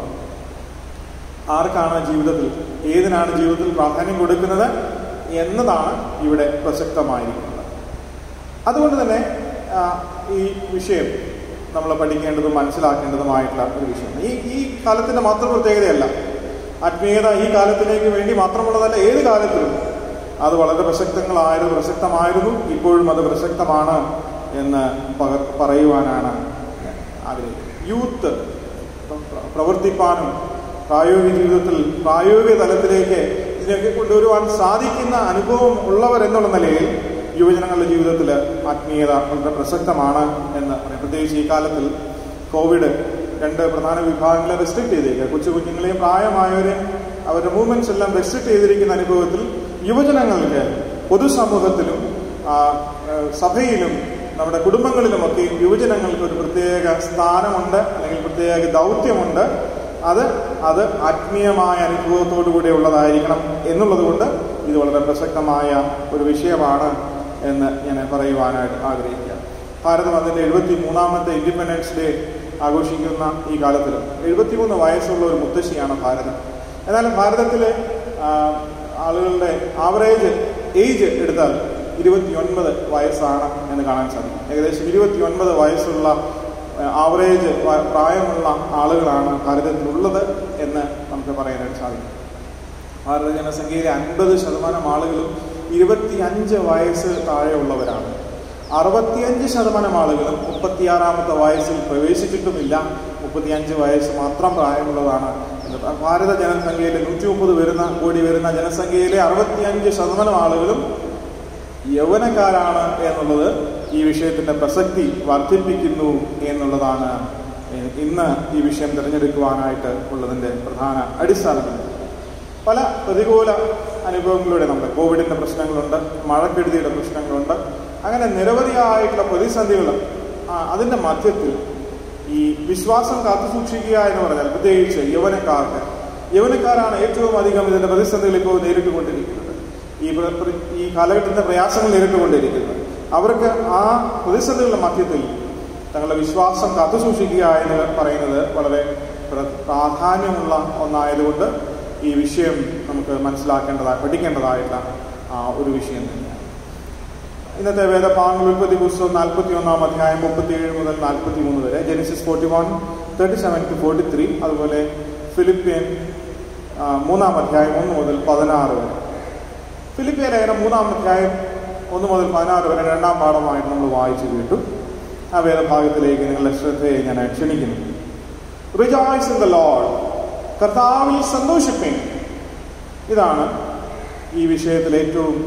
ആർക്കാണ് ജീവിതത്തിൽ ഏതിനാണ് ജീവിതത്തിൽ പ്രാധാന്യം കൊടുക്കുന്നത് എന്നതാണ് ഇവിടെ പ്രസക്തമായിരിക്കുന്നത് അതുകൊണ്ട് തന്നെ ഈ വിഷയം നമ്മൾ പഠിക്കേണ്ടതും മനസ്സിലാക്കേണ്ടതുമായിട്ടുള്ള ഒരു വിഷയം ഈ ഈ കാലത്തിന്റെ മാത്രം പ്രത്യേകതയല്ല ആത്മീയത ഈ കാലത്തിലേക്ക് വേണ്ടി മാത്രമുള്ളതല്ല ഏത് കാലത്തിലും അത് വളരെ പ്രസക്തങ്ങളായിരുന്നു പ്രസക്തമായിരുന്നു ഇപ്പോഴും അത് പ്രസക്തമാണ് എന്ന് പക- പറയുവാനാണ് ഞാൻ ആഗ്രഹിക്കുന്നത് യൂത്ത് പ്ര- പ്രവർത്തിപ്പാനും പ്രായോഗിക ജീവിതത്തിൽ പ്രായോഗിക തലത്തിലേക്ക് ഇതിനൊക്കെ കൊണ്ടുവരുവാൻ സാധിക്കുന്ന അനുഭവം ഉള്ളവർ എന്നുള്ള നിലയിൽ യുവജനങ്ങളുടെ ജീവിതത്തിൽ ആത്മീയത വളരെ പ്രസക്തമാണ് എന്ന് പറയും പ്രത്യേകിച്ച് ഈ കാലത്തിൽ കോവിഡ് രണ്ട് പ്രധാന വിഭാഗങ്ങളെ റെസ്ട്രിക്ട് ചെയ്തേക്കുക കൊച്ചു കുഞ്ഞുങ്ങളെയും പ്രായമായവരെയും അവരുടെ മൂവ്മെന്റ്സ് എല്ലാം റെസ്ട്രിക്ട് ചെയ്തിരിക്കുന്ന അനുഭവത്തിൽ യുവജനങ്ങൾക്ക് പൊതുസമൂഹത്തിലും ആ, ആ, സഭയിലും നമ്മുടെ കുടുംബങ്ങളിലുമൊക്കെ യുവജനങ്ങൾക്ക് ഒരു പ്രത്യേക സ്ഥാനമുണ്ട് അല്ലെങ്കിൽ പ്രത്യേക ദൗത്യമുണ്ട് അത് അത് ആത്മീയമായ അനുഭവത്തോടു കൂടെ ഉള്ളതായിരിക്കണം എന്നുള്ളത് കൊണ്ട് ഇത് വളരെ പ്രസക്തമായ ഒരു വിഷയമാണ് എന്ന് ഞാൻ പറയുവാനായിട്ട് ആഗ്രഹിക്കുക ഭാരതം അതിൻ്റെ എഴുപത്തി മൂന്നാമത്തെ ഇൻഡിപെൻഡൻസ് ഡേ ആഘോഷിക്കുന്ന ഈ കാലത്തിൽ എഴുപത്തിമൂന്ന് വയസ്സുള്ള ഒരു മുത്തശ്ശിയാണ് ഭാരതം എന്നാൽ ഭാരതത്തിലെ ആ, ആളുകളുടെ ആവറേജ് ഏജ് എടുത്താൽ ഇരുപത്തിയൊൻപത് വയസ്സാണ് എന്ന് കാണാൻ സാധിക്കും ഏകദേശം ഇരുപത്തിയൊൻപത് വയസ്സുള്ള ആവറേജ് പ്രായമുള്ള ആളുകളാണ് ഭാരതത്തിലുള്ളത് എന്ന് നമുക്ക് പറയാനായിട്ട് സാധിക്കും ഭാരത ജനസംഖ്യയിലെ അൻപത് ശതമാനം ആളുകളും ഇരുപത്തി അഞ്ച് വയസ്സ് താഴെയുള്ളവരാണ് അറുപത്തിയഞ്ച് ശതമാനം ആളുകളും മുപ്പത്തിയാറാമത്തെ വയസ്സിൽ പ്രവേശിച്ചിട്ടുമില്ല മുപ്പത്തിയഞ്ച് വയസ്സ് മാത്രം പ്രായമുള്ളതാണ് എന്ന് ഭ- ഭാരത ജനസംഖ്യയിലെ നൂറ്റി മുപ്പത് വരുന്ന കോടി വരുന്ന ജനസംഖ്യയിലെ അറുപത്തിയഞ്ച് ശതമാനം ആളുകളും യൗവനക്കാരാണ് എന്നുള്ളത് ഈ വിഷയത്തിന്റെ പ്രസക്തി വർദ്ധിപ്പിക്കുന്നു എന്നുള്ളതാണ് ഏഹ്, ഇന്ന് ഈ വിഷയം തിരഞ്ഞെടുക്കുവാനായിട്ട് ഉള്ളതിന്റെ പ്രധാന അടിസ്ഥാനം പല പ്രതികൂല അനുഭവങ്ങളിലൂടെ നമ്മുടെ കോവിഡിന്റെ പ്രശ്നങ്ങളുണ്ട് മഴക്കെടുതിയുടെ പ്രശ്നങ്ങളുണ്ട് അങ്ങനെ നിരവധിയായിട്ടുള്ള പ്രതിസന്ധികൾ ആ, അതിന്റെ മധ്യത്തിൽ ഈ വിശ്വാസം കാത്തുസൂക്ഷിക്കുക എന്ന് പറഞ്ഞാൽ പ്രത്യേകിച്ച് യൗവനക്കാർക്ക് യൗവനക്കാരാണ് ഏറ്റവും അധികം ഇതിന്റെ പ്രതിസന്ധികൾ ഇപ്പോൾ നേരിട്ടുകൊണ്ടിരിക്കുന്നത് ഈ പ്ര- പ്ര- ഈ കാലഘട്ടത്തിന്റെ പ്രയാസങ്ങൾ നേരിട്ടുകൊണ്ടിരിക്കുന്നത് അവർക്ക് ആ പ്രതിസന്ധികളുടെ മധ്യത്തിൽ തങ്ങളുടെ വിശ്വാസം കാത്തുസൂക്ഷിക്കുക എന്ന് പറയുന്നത് വളരെ പ്ര- പ്രാധാന്യമുള്ള ഒന്നായതുകൊണ്ട് ഈ വിഷയം നമുക്ക് മനസ്സിലാക്കേണ്ടതായി പഠിക്കേണ്ടതായിട്ടുള്ള ആ, ഒരു വിഷയം തന്നെയാണ് ഇന്നത്തെ വേദഭാഗങ്ങൾ ഉൽപ്പത്തി പുസ്തകം നാൽപ്പത്തി ഒന്നാം അധ്യായം മുപ്പത്തി ഏഴ് മുതൽ നാൽപ്പത്തി മൂന്ന് വരെ Genesis forty one thirty seven to forty three അതുപോലെ ഫിലിപ്പിയൻ ആ, മൂന്നാം അധ്യായം ഒന്ന് മുതൽ പതിനാറ് വരെ ഫിലിപ്പിയ ലേഖനം മൂന്നാം അധ്യായം ഒന്ന് മുതൽ പതിനാറ് വരെ രണ്ടാം പാഠമായിട്ട് നമ്മൾ വായിച്ചു കേട്ടു ആ വേദഭാഗത്തിലേക്ക് നിങ്ങളുടെ ശ്രദ്ധയെ ഞാൻ ക്ഷണിക്കുന്നു റിജോയ്സ് ഇൻ ദ ലോഡ് കർത്താവിൽ സന്തോഷിപ്പിൻ ഇതാണ് ഈ വിഷയത്തിൽ ഏറ്റവും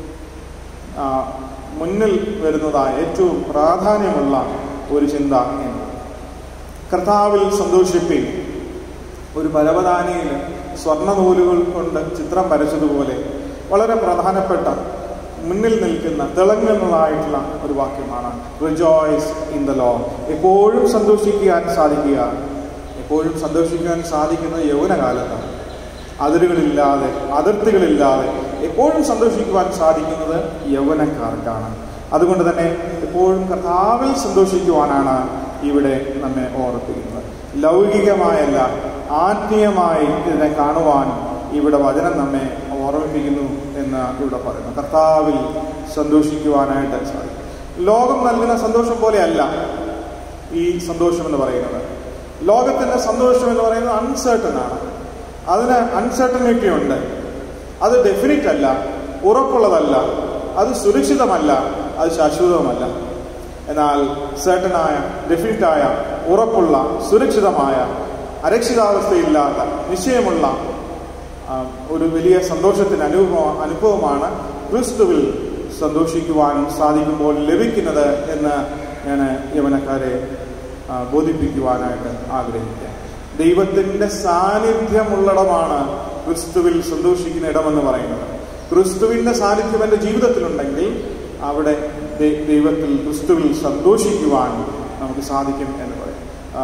ആ, മുന്നിൽ വരുന്നതായ ഏറ്റവും പ്രാധാന്യമുള്ള ഒരു ചിന്ത എന്ന് കർത്താവിൽ സന്തോഷിപ്പിൻ ഒരു പരവതാനിയിൽ സ്വർണ്ണനൂലുകൾ കൊണ്ട് ചിത്രം വരച്ചതുപോലെ വളരെ പ്രധാനപ്പെട്ട മുന്നിൽ നിൽക്കുന്ന തിളങ്ങുന്നതായിട്ടുള്ള ഒരു വാക്യമാണ് റിജോയ്സ് ഇൻ ദ ലോ എപ്പോഴും സന്തോഷിക്കാൻ സാധിക്കുക എപ്പോഴും സന്തോഷിക്കാൻ സാധിക്കുന്നത് യൗവനകാലത്താണ് അതിരുകളില്ലാതെ അതിർത്തികളില്ലാതെ എപ്പോഴും സന്തോഷിക്കുവാൻ സാധിക്കുന്നത് യൗവനക്കാർക്കാണ് അതുകൊണ്ട് തന്നെ എപ്പോഴും കർത്താവിൽ സന്തോഷിക്കുവാനാണ് ഇവിടെ നമ്മെ ഓർപ്പിക്കുന്നത് ലൗകികമായല്ല ആത്മീയമായി ഇതിനെ കാണുവാൻ ഇവിടെ വചനം നമ്മെ ഓർമ്മിപ്പിക്കുന്നു എന്ന് ഇവിടെ പറയുന്നു കർത്താവിൽ സന്തോഷിക്കുവാനായിട്ട് സാധിക്കും ലോകം നൽകുന്ന സന്തോഷം പോലെയല്ല ഈ സന്തോഷം എന്ന് പറയുന്നത് ലോകത്തിന്റെ സന്തോഷം എന്ന് പറയുന്നത് അൺസേർട്ടൺ ആണ് അതിന് അൺസർട്ടനിറ്റി ഉണ്ട് അത് ഡെഫിനിറ്റ് അല്ല ഉറപ്പുള്ളതല്ല അത് സുരക്ഷിതമല്ല അത് ശാശ്വതവുമല്ല എന്നാൽ സർട്ടനായ ഡെഫിനിറ്റായ ഉറപ്പുള്ള സുരക്ഷിതമായ അരക്ഷിതാവസ്ഥയില്ലാത്ത നിശ്ചയമുള്ള ആ, ഒരു വലിയ സന്തോഷത്തിന് അനുഭവം അനുഭവമാണ് ക്രിസ്തുവിൽ സന്തോഷിക്കുവാൻ സാധിക്കുമ്പോൾ ലഭിക്കുന്നത് എന്ന് ഞാൻ യവനക്കാരെ ആ, ബോധിപ്പിക്കുവാനായിട്ട് ആഗ്രഹിക്കുക ദൈവത്തിൻ്റെ സാന്നിധ്യമുള്ളിടമാണ് ക്രിസ്തുവിൽ സന്തോഷിക്കുന്ന ഇടമെന്ന് പറയുന്നത് ക്രിസ്തുവിൻ്റെ സാന്നിധ്യം എൻ്റെ ജീവിതത്തിലുണ്ടെങ്കിൽ അവിടെ ദൈ- ദൈവത്തിൽ ക്രിസ്തുവിൽ സന്തോഷിക്കുവാൻ നമുക്ക് സാധിക്കും എന്ന് പറയും ആ,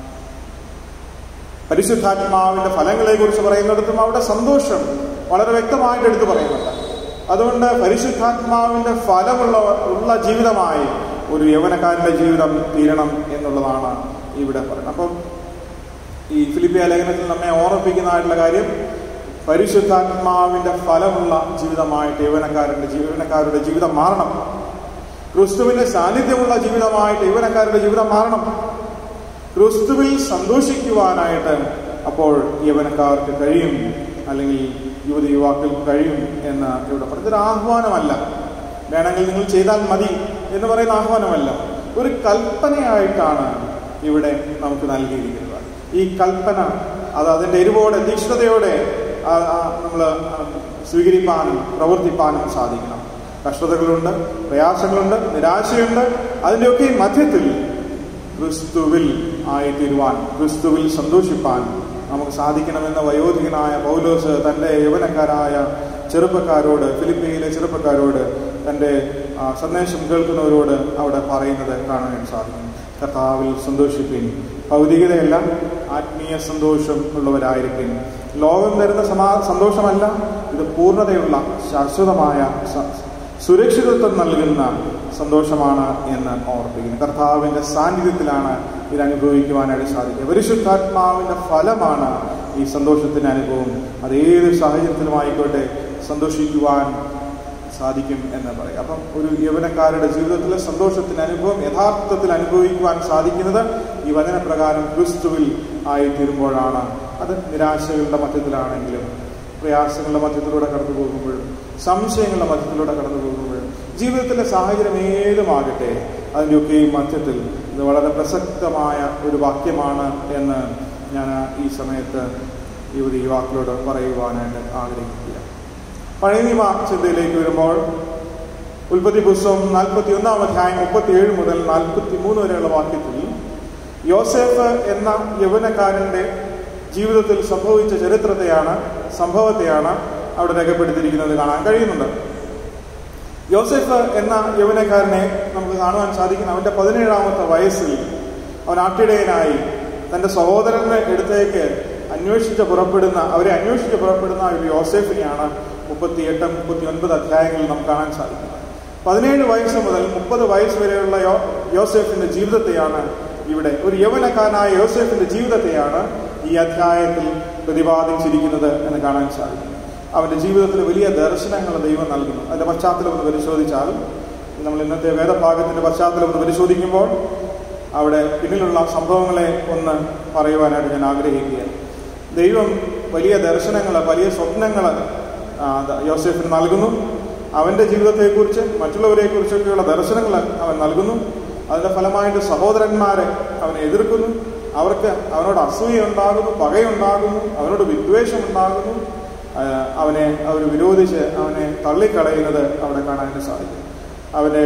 പരിശുദ്ധാത്മാവിന്റെ ഫലങ്ങളെ കുറിച്ച് പറയുന്നിടത്തും അവിടെ സന്തോഷം വളരെ വ്യക്തമായിട്ട് എടുത്തു പറയുന്നുണ്ട് അതുകൊണ്ട് പരിശുദ്ധാത്മാവിന്റെ ഫലമുള്ള ഉള്ള ജീവിതമായി ഒരു യൗവനക്കാരന്റെ ജീവിതം തീരണം എന്നുള്ളതാണ് ഇവിടെ പറയുന്നത് അപ്പം ഈ ഫിലിപ്പിയ ലേഖനത്തിൽ നമ്മെ ഓർമ്മിപ്പിക്കുന്നതായിട്ടുള്ള കാര്യം പരിശുദ്ധാത്മാവിന്റെ ഫലമുള്ള ജീവിതമായിട്ട് യൗവനക്കാരന്റെ ജീവനക്കാരുടെ ജീവിതം മാറണം ക്രിസ്തുവിന്റെ സാന്നിധ്യമുള്ള ജീവിതമായിട്ട് യൗവനക്കാരുടെ ജീവിതം മാറണം ക്രിസ്തുവിൽ സന്തോഷിക്കുവാനായിട്ട് അപ്പോൾ യവനക്കാർക്ക് കഴിയും അല്ലെങ്കിൽ യുവതി യുവാക്കൾക്ക് കഴിയും എന്ന് ഇവിടെ പറഞ്ഞത് ഒരു ആഹ്വാനമല്ല വേണമെങ്കിൽ നിങ്ങൾ ചെയ്താൽ മതി എന്ന് പറയുന്ന ആഹ്വാനമല്ല ഒരു കൽപ്പനയായിട്ടാണ് ഇവിടെ നമുക്ക് നൽകിയിരിക്കുന്നത് ഈ കൽപ്പന അത് അതിൻ്റെ എരിവോടെ തീക്ഷ്ണതയോടെ നമ്മൾ സ്വീകരിപ്പാനും പ്രവർത്തിപ്പാനും സാധിക്കണം കഷ്ടതകളുണ്ട് പ്രയാസങ്ങളുണ്ട് നിരാശയുണ്ട് അതിൻ്റെയൊക്കെ മധ്യത്തിൽ ക്രിസ്തുവിൽ ആയിത്തീരുവാൻ ക്രിസ്തുവിൽ സന്തോഷിപ്പാൻ നമുക്ക് സാധിക്കണമെന്ന വയോധികനായ പൗലോസ് തൻ്റെ യൗവനക്കാരായ ചെറുപ്പക്കാരോട് ഫിലിപ്പിയിലെ ചെറുപ്പക്കാരോട് തൻ്റെ ആ, സന്ദേശം കേൾക്കുന്നവരോട് അവിടെ പറയുന്നത് കാണാൻ സാധിക്കും കർത്താവിൽ സന്തോഷിപ്പിൻ ഭൗതികതയല്ല ആത്മീയ സന്തോഷം ഉള്ളവരായിരിക്കും ലോകം തരുന്ന സമാ സന്തോഷമല്ല ഇത് പൂർണ്ണതയുള്ള ശാശ്വതമായ സ- സുരക്ഷിതത്വം നൽകുന്ന സന്തോഷമാണ് എന്ന് ഓർപ്പിക്കുന്നു കർത്താവിൻ്റെ സാന്നിധ്യത്തിലാണ് ഇത് അനുഭവിക്കുവാനായിട്ട് സാധിക്കുക പരിശുദ്ധാത്മാവിൻ്റെ ഫലമാണ് ഈ സന്തോഷത്തിൻ്റെ അനുഭവം അത് ഏത് സാഹചര്യത്തിലുമായിക്കോട്ടെ സന്തോഷിക്കുവാൻ സാധിക്കും എന്ന് പറയും അപ്പം ഒരു യൗവനക്കാരുടെ ജീവിതത്തിലെ സന്തോഷത്തിന്റെ അനുഭവം യഥാർത്ഥത്തിൽ അനുഭവിക്കുവാൻ സാധിക്കുന്നത് ഈ വചനപ്രകാരം ക്രിസ്തുവിൽ ആയിത്തീരുമ്പോഴാണ് അത് നിരാശകളുടെ മധ്യത്തിലാണെങ്കിലും പ്രയാസങ്ങളുടെ മധ്യത്തിലൂടെ കടന്നു പോകുമ്പോഴും സംശയങ്ങളുടെ മധ്യത്തിലൂടെ കടന്നു പോകുമ്പോഴും ജീവിതത്തിലെ സാഹചര്യം ഏതുമാകട്ടെ അതിൻ്റെയൊക്കെയും മധ്യത്തിൽ ഇത് വളരെ പ്രസക്തമായ ഒരു വാക്യമാണ് എന്ന് ഞാൻ ഈ സമയത്ത് യുവതി യുവാക്കളോട് പറയുവാനായിട്ട് ആഗ്രഹിക്കുക പഴയ നിയമ ചിന്തയിലേക്ക് വരുമ്പോൾ ഉൽപ്പത്തി പുസ്തകം നാൽപ്പത്തി ഒന്നാം അധ്യായം മുപ്പത്തി ഏഴ് മുതൽ നാൽപ്പത്തി മൂന്ന് വരെയുള്ള വാക്യത്തിൽ യോസേഫ് എന്ന യൗവനക്കാരന്റെ ജീവിതത്തിൽ സംഭവിച്ച ചരിത്രത്തെയാണ് സംഭവത്തെയാണ് അവിടെ രേഖപ്പെടുത്തിയിരിക്കുന്നത് കാണാൻ കഴിയുന്നുണ്ട് യോസെഫ് എന്ന യൗവനക്കാരനെ നമുക്ക് കാണുവാൻ സാധിക്കുന്ന അവന്റെ പതിനേഴാമത്തെ വയസ്സിൽ അവൻ ആട്ടിടയനായി തന്റെ സഹോദരന്റെ അടുത്തേക്ക് അന്വേഷിച്ച് പുറപ്പെടുന്ന അവരെ അന്വേഷിച്ച് പുറപ്പെടുന്ന ഒരു യോസെഫിനെയാണ് മുപ്പത്തി എട്ട് മുപ്പത്തി ഒൻപത് അധ്യായങ്ങളിൽ നമുക്ക് കാണാൻ സാധിക്കുന്നത് പതിനേഴ് വയസ്സ് മുതൽ മുപ്പത് വയസ്സ് വരെയുള്ള യോ യോസെഫിന്റെ ജീവിതത്തെയാണ് ഇവിടെ ഒരു യൗവനക്കാരനായ യോസെഫിന്റെ ജീവിതത്തെയാണ് ഈ അധ്യായത്തിൽ പ്രതിപാദിച്ചിരിക്കുന്നത് എന്ന് കാണാൻ സാധിക്കും അവന്റെ ജീവിതത്തിൽ വലിയ ദർശനങ്ങൾ ദൈവം നൽകുന്നു അതിന്റെ പശ്ചാത്തലം ഒന്ന് പരിശോധിച്ചാൽ നമ്മൾ ഇന്നത്തെ വേദഭാഗത്തിന്റെ പശ്ചാത്തലം ഒന്ന് പരിശോധിക്കുമ്പോൾ അവിടെ പിന്നിലുള്ള സംഭവങ്ങളെ ഒന്ന് പറയുവാനായിട്ട് ഞാൻ ആഗ്രഹിക്കുകയാണ് ദൈവം വലിയ ദർശനങ്ങൾ വലിയ സ്വപ്നങ്ങൾ യോസെഫിന് നൽകുന്നു അവന്റെ ജീവിതത്തെക്കുറിച്ച് മറ്റുള്ളവരെക്കുറിച്ചൊക്കെയുള്ള ദർശനങ്ങൾ അവൻ നൽകുന്നു അതിന്റെ ഫലമായിട്ട് സഹോദരന്മാരെ അവനെ എതിർക്കുന്നു അവർക്ക് അവനോട് അസൂയ ഉണ്ടാകുന്നു പകയുണ്ടാകുന്നു അവനോട് വിദ്വേഷം ഉണ്ടാകുന്നു ആ, അവനെ അവർ വിരോധിച്ച് അവനെ തള്ളിക്കളയുന്നത് അവിടെ കാണാനായിട്ട് സാധിക്കും അവന്റെ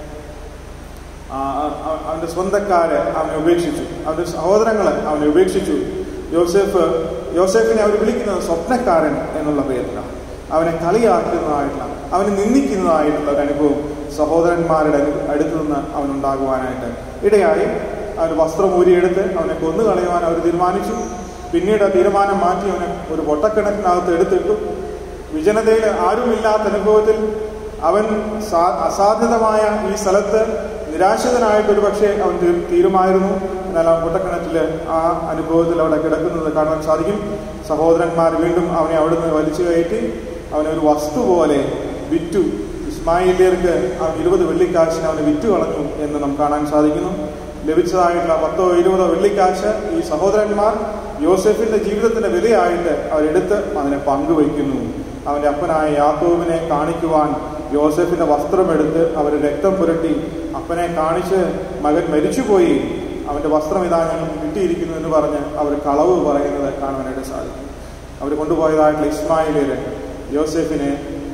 ആ, ആ- അവന്റെ സ്വന്തക്കാരെ അവനെ ഉപേക്ഷിച്ചു അവന്റെ സഹോദരങ്ങളെ അവനെ ഉപേക്ഷിച്ചു യോസെഫ് യോസെഫിനെ അവർ വിളിക്കുന്നത് സ്വപ്നക്കാരൻ എന്നുള്ള പേരിലാണ് അവനെ കളിയാക്കുന്നതായിട്ടുള്ള അവനെ നിന്ദിക്കുന്നതായിട്ടുള്ള ഒരു അനുഭവം സഹോദരന്മാരുടെ അനു- അടുത്ത് നിന്ന് അവനുണ്ടാകുവാനായിട്ട് ഇടയായി അവന് വസ്ത്രം ഊരിയെടുത്ത് അവനെ കൊന്നു കളയുവാൻ അവർ തീരുമാനിച്ചു പിന്നീട് ആ തീരുമാനം മാറ്റി അവനെ ഒരു പൊട്ടക്കിണറ്റിനകത്ത് എടുത്തിട്ടു വിജനതയിൽ ആരുമില്ലാത്ത അനുഭവത്തിൽ അവൻ സാ- അസാധ്യതമായ ഈ സ്ഥലത്ത് നിരാശിതനായിട്ട് ഒരു പക്ഷേ അവൻ തീർ- തീരുമായിരുന്നു എന്നാൽ ആ പൊട്ടക്കിണറ്റിൽ ആ അനുഭവത്തിൽ അവിടെ കിടക്കുന്നത് കാണാൻ സാധിക്കും സഹോദരന്മാർ വീണ്ടും അവനെ അവിടുന്ന് വലിച്ചു കയറ്റി അവനെ ഒരു വസ്തു പോലെ വിറ്റു ഇസ്മായിലിയർക്ക് അവൻ ഇരുപത് വെള്ളിക്കാശിന് അവനെ വിറ്റു കളഞ്ഞു എന്ന് നമുക്ക് കാണാൻ സാധിക്കുന്നു ലഭിച്ചതായിട്ടുള്ള പത്തോ ഇരുപതോ വെള്ളിക്കാശ് ഈ സഹോദരന്മാർ യോസെഫിന്റെ ജീവിതത്തിന്റെ വിലയായിട്ട് അവരെടുത്ത് അതിനെ പങ്കുവയ്ക്കുന്നു അവന്റെ അപ്പനായ യാക്കോബിനെ കാണിക്കുവാൻ യോസെഫിന്റെ വസ്ത്രമെടുത്ത് അവർ രക്തം പുരട്ടി അപ്പനെ കാണിച്ച് മകൻ മരിച്ചുപോയി അവന്റെ വസ്ത്രം ഇതാ ഞങ്ങൾക്ക് കിട്ടിയിരിക്കുന്നു എന്ന് പറഞ്ഞ് അവർ കളവ് പറയുന്നത് കാണുവാനായിട്ട് സാധിക്കും അവർ കൊണ്ടുപോയതായിട്ടുള്ള ഇസ്മായിലില് യോസെഫിനെ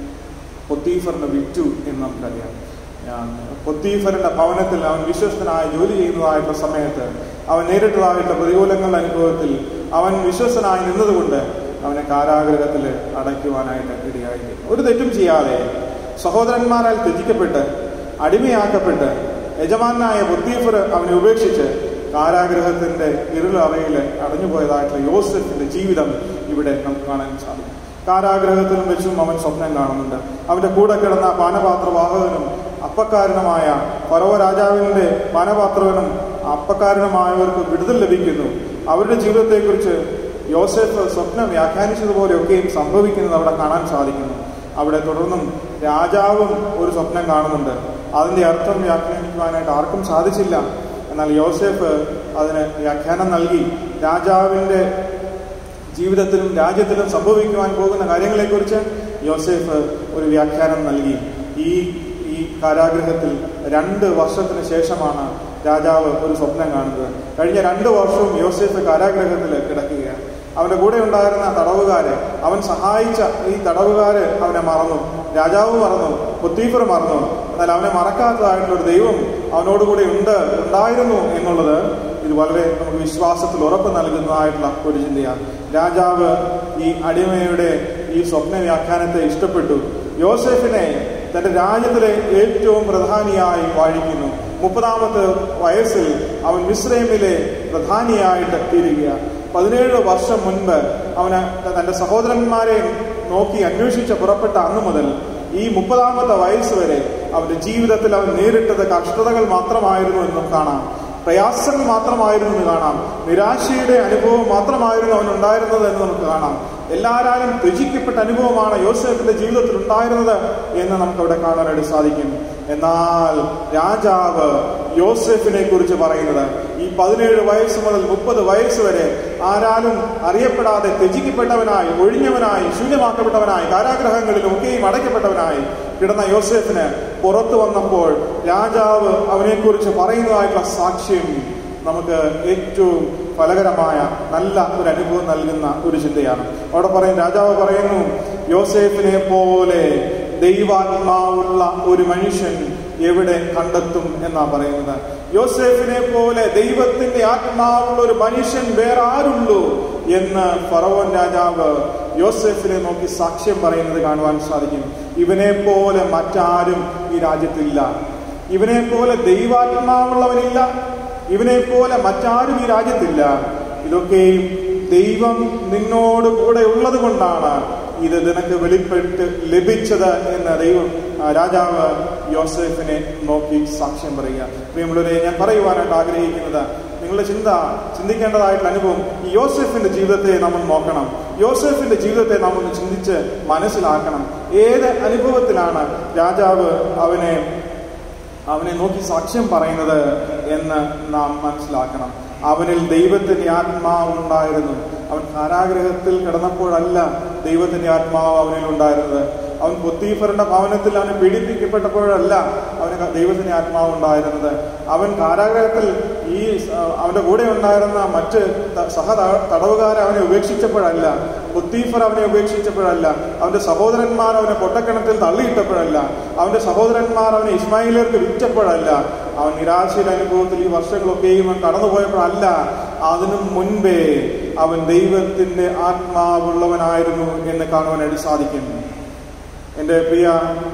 പൊത്തീഫറിന് വിറ്റു എന്ന് നമുക്കറിയാം ഞാൻ പൊത്തീഫറിന്റെ ഭവനത്തിൽ അവൻ വിശ്വസ്തനായി ജോലി ചെയ്യുന്നതായിട്ടുള്ള സമയത്ത് അവൻ നേരിട്ടതായിട്ടുള്ള പ്രതികൂലങ്ങളുടെ അനുഭവത്തിൽ അവൻ വിശ്വസ്തനായി നിന്നതുകൊണ്ട് അവനെ കാരാഗ്രഹത്തിൽ അടയ്ക്കുവാനായിട്ട് ഇടയായി ഒരു തെറ്റും ചെയ്യാതെ സഹോദരന്മാരാൽ ത്യജിക്കപ്പെട്ട് അടിമയാക്കപ്പെട്ട് യജമാനായ പൊത്തീഫർ അവനെ ഉപേക്ഷിച്ച് കാരാഗ്രഹത്തിന്റെ ഇരുളറയിൽ അടഞ്ഞുപോയതായിട്ടുള്ള യോസഫിന്റെ ജീവിതം ഇവിടെ നമുക്ക് കാണാൻ സാധിക്കും കാരാഗ്രഹത്തിലും വെച്ചും അവൻ സ്വപ്നം കാണുന്നുണ്ട് അവന്റെ കൂടെ കിടന്ന പാനപാത്രവാഹകനും അപ്പക്കാരനുമായ ഫറോ രാജാവിന്റെ പാനപാത്രവനും അപ്പക്കാരനുമായവർക്ക് വിടുതൽ ലഭിക്കുന്നു അവരുടെ ജീവിതത്തെക്കുറിച്ച് യോസെഫ് സ്വപ്നം വ്യാഖ്യാനിച്ചതുപോലെയൊക്കെയും സംഭവിക്കുന്നത് അവിടെ കാണാൻ സാധിക്കുന്നു അവിടെ തുടർന്നും രാജാവും ഒരു സ്വപ്നം കാണുന്നുണ്ട് അതിന്റെ അർത്ഥം വ്യാഖ്യാനിക്കുവാനായിട്ട് ആർക്കും സാധിച്ചില്ല എന്നാൽ യോസെഫ് അതിന് വ്യാഖ്യാനം നൽകി രാജാവിന്റെ ജീവിതത്തിലും രാജ്യത്തിലും സംഭവിക്കുവാൻ പോകുന്ന കാര്യങ്ങളെക്കുറിച്ച് യോസേഫ് ഒരു വ്യാഖ്യാനം നൽകി ഈ ഈ കാരാഗ്രഹത്തിൽ രണ്ട് വർഷത്തിന് ശേഷമാണ് രാജാവ് ഒരു സ്വപ്നം കാണുന്നത് കഴിഞ്ഞ രണ്ട് വർഷവും യോസേഫ് കാരാഗ്രഹത്തിൽ കിടക്കുകയാണ് അവന്റെ കൂടെ ഉണ്ടായിരുന്ന തടവുകാരെ അവൻ സഹായിച്ച ഈ തടവുകാര് അവനെ മറന്നു രാജാവ് മറന്നു പുത്തീഫർ മറന്നു എന്നാൽ അവനെ മറക്കാത്തതായിട്ടുള്ള ഒരു ദൈവം അവനോടുകൂടി ഉണ്ട് ഉണ്ടായിരുന്നു എന്നുള്ളത് ഇത് വളരെ നമുക്ക് വിശ്വാസത്തിൽ ഉറപ്പ് നൽകുന്നതായിട്ടുള്ള ഒരു ചിന്തയാണ് രാജാവ് ഈ അടിമയുടെ ഈ സ്വപ്ന വ്യാഖ്യാനത്തെ ഇഷ്ടപ്പെട്ടു യോസെഫിനെ തന്റെ രാജ്യത്തിലെ ഏറ്റവും പ്രധാനിയായി വാഴിക്കുന്നു മുപ്പതാമത്തെ വയസ്സിൽ അവൻ മിശ്രൈമിലെ പ്രധാനിയായിട്ട് തീരുകയാണ് പതിനേഴ് വർഷം മുൻപ് അവന് തന്റെ സഹോദരന്മാരെ നോക്കി അന്വേഷിച്ച് പുറപ്പെട്ട അന്നു മുതൽ ഈ മുപ്പതാമത്തെ വയസ്സ് വരെ അവന്റെ ജീവിതത്തിൽ അവൻ നേരിട്ടത് കഷ്ടതകൾ മാത്രമായിരുന്നു എന്നും കാണാം പ്രയാസങ്ങൾ മാത്രമായിരുന്നു എന്ന് കാണാം നിരാശയുടെ അനുഭവം മാത്രമായിരുന്നു അവൻ ഉണ്ടായിരുന്നത് എന്ന് നമുക്ക് കാണാം എല്ലാവരും ത്യജിക്കപ്പെട്ട അനുഭവമാണ് യോസേഫിന്റെ ജീവിതത്തിൽ ഉണ്ടായിരുന്നത് എന്ന് നമുക്ക് അവിടെ കാണാനായിട്ട് സാധിക്കും എന്നാൽ രാജാവ് യോസെഫിനെ കുറിച്ച് പറയുന്നത് ഈ പതിനേഴ് വയസ്സ് മുതൽ മുപ്പത് വയസ്സ് വരെ ആരാലും അറിയപ്പെടാതെ ത്യജിക്കപ്പെട്ടവനായി ഒഴിഞ്ഞവനായി ശൂന്യമാക്കപ്പെട്ടവനായി കാരാഗ്രഹങ്ങളിലും ഒക്കെയും അടയ്ക്കപ്പെട്ടവനായി കിടന്ന യോസെഫിന് പുറത്തു വന്നപ്പോൾ രാജാവ് അവനെക്കുറിച്ച് പറയുന്നതായിട്ടുള്ള സാക്ഷ്യം നമുക്ക് ഏറ്റവും ഫലകരമായ നല്ല ഒരു അനുഭവം നൽകുന്ന ഒരു ചിന്തയാണ് അവിടെ പറയും രാജാവ് പറയുന്നു യോസേഫിനെ പോലെ ദൈവാത്മാവുള്ള ഒരു മനുഷ്യൻ എവിടെ കണ്ടെത്തും എന്നാ പറയുന്നത് യോസേഫിനെ പോലെ ദൈവത്തിന്റെ ആത്മാവുള്ള ഒരു മനുഷ്യൻ വേറെ ആരുള്ളൂ എന്ന് ഫറവോൻ രാജാവ് യോസെഫിനെ നോക്കി സാക്ഷ്യം പറയുന്നത് കാണുവാൻ സാധിക്കും ഇവനെ പോലെ മറ്റാരും ഈ രാജ്യത്തില്ല ഇവനെ പോലെ ദൈവാത്മാവുള്ളവനില്ല ഇവനെ പോലെ മറ്റാരും ഈ രാജ്യത്തില്ല ഇതൊക്കെയും ദൈവം നിന്നോട് കൂടെ ഉള്ളത് കൊണ്ടാണ് ഇത് നിനക്ക് വെളിപ്പെട്ട് ലഭിച്ചത് എന്ന് ദൈവം ആ, രാജാവ് യോസെഫിനെ നോക്കി സാക്ഷ്യം പറയുക പ്രിയമുള്ളവരെ ഞാൻ പറയുവാനായിട്ട് ആഗ്രഹിക്കുന്നത് നിങ്ങളുടെ ചിന്ത ചിന്തിക്കേണ്ടതായിട്ടുള്ള അനുഭവം ഈ യോസെഫിന്റെ ജീവിതത്തെ നമ്മൾ നോക്കണം യോസെഫിന്റെ ജീവിതത്തെ നാം ഒന്ന് ചിന്തിച്ച് മനസ്സിലാക്കണം ഏത് അനുഭവത്തിലാണ് രാജാവ് അവനെ അവനെ നോക്കി സാക്ഷ്യം പറയുന്നത് എന്ന് നാം മനസ്സിലാക്കണം അവനിൽ ദൈവത്തിന്റെ ആത്മാവ് ഉണ്ടായിരുന്നു അവൻ കാരാഗ്രഹത്തിൽ കിടന്നപ്പോഴല്ല ദൈവത്തിന്റെ ആത്മാവ് അവനിൽ ഉണ്ടായിരുന്നത് അവൻ പൊത്തീഫറിന്റെ ഭവനത്തിൽ അവനെ പീഡിപ്പിക്കപ്പെട്ടപ്പോഴല്ല അവന് ദൈവത്തിന്റെ ആത്മാവ് ഉണ്ടായിരുന്നത് അവൻ കാരാഗ്രഹത്തിൽ ഈ സ- അവന്റെ കൂടെ ഉണ്ടായിരുന്ന മറ്റ് ത- സഹ ത- തടവുകാരെ അവനെ ഉപേക്ഷിച്ചപ്പോഴല്ല പൊത്തീഫർ അവനെ ഉപേക്ഷിച്ചപ്പോഴല്ല അവന്റെ സഹോദരന്മാർ അവനെ പൊട്ടക്കിണറ്റിൽ തള്ളിയിട്ടപ്പോഴല്ല അവന്റെ സഹോദരന്മാർ അവനെ ഇസ്മായിലേക്ക് വിറ്റപ്പോഴല്ല അവൻ നിരാശയുടെ അനുഭവത്തിൽ ഈ വർഷങ്ങളൊക്കെയും അവൻ കടന്നുപോയപ്പോഴല്ല അതിനു മുൻപേ അവൻ ദൈവത്തിന്റെ ആത്മാവുള്ളവനായിരുന്നു എന്ന് കാണുവാനായിട്ട് സാധിക്കും എൻ്റെ പ്രിയ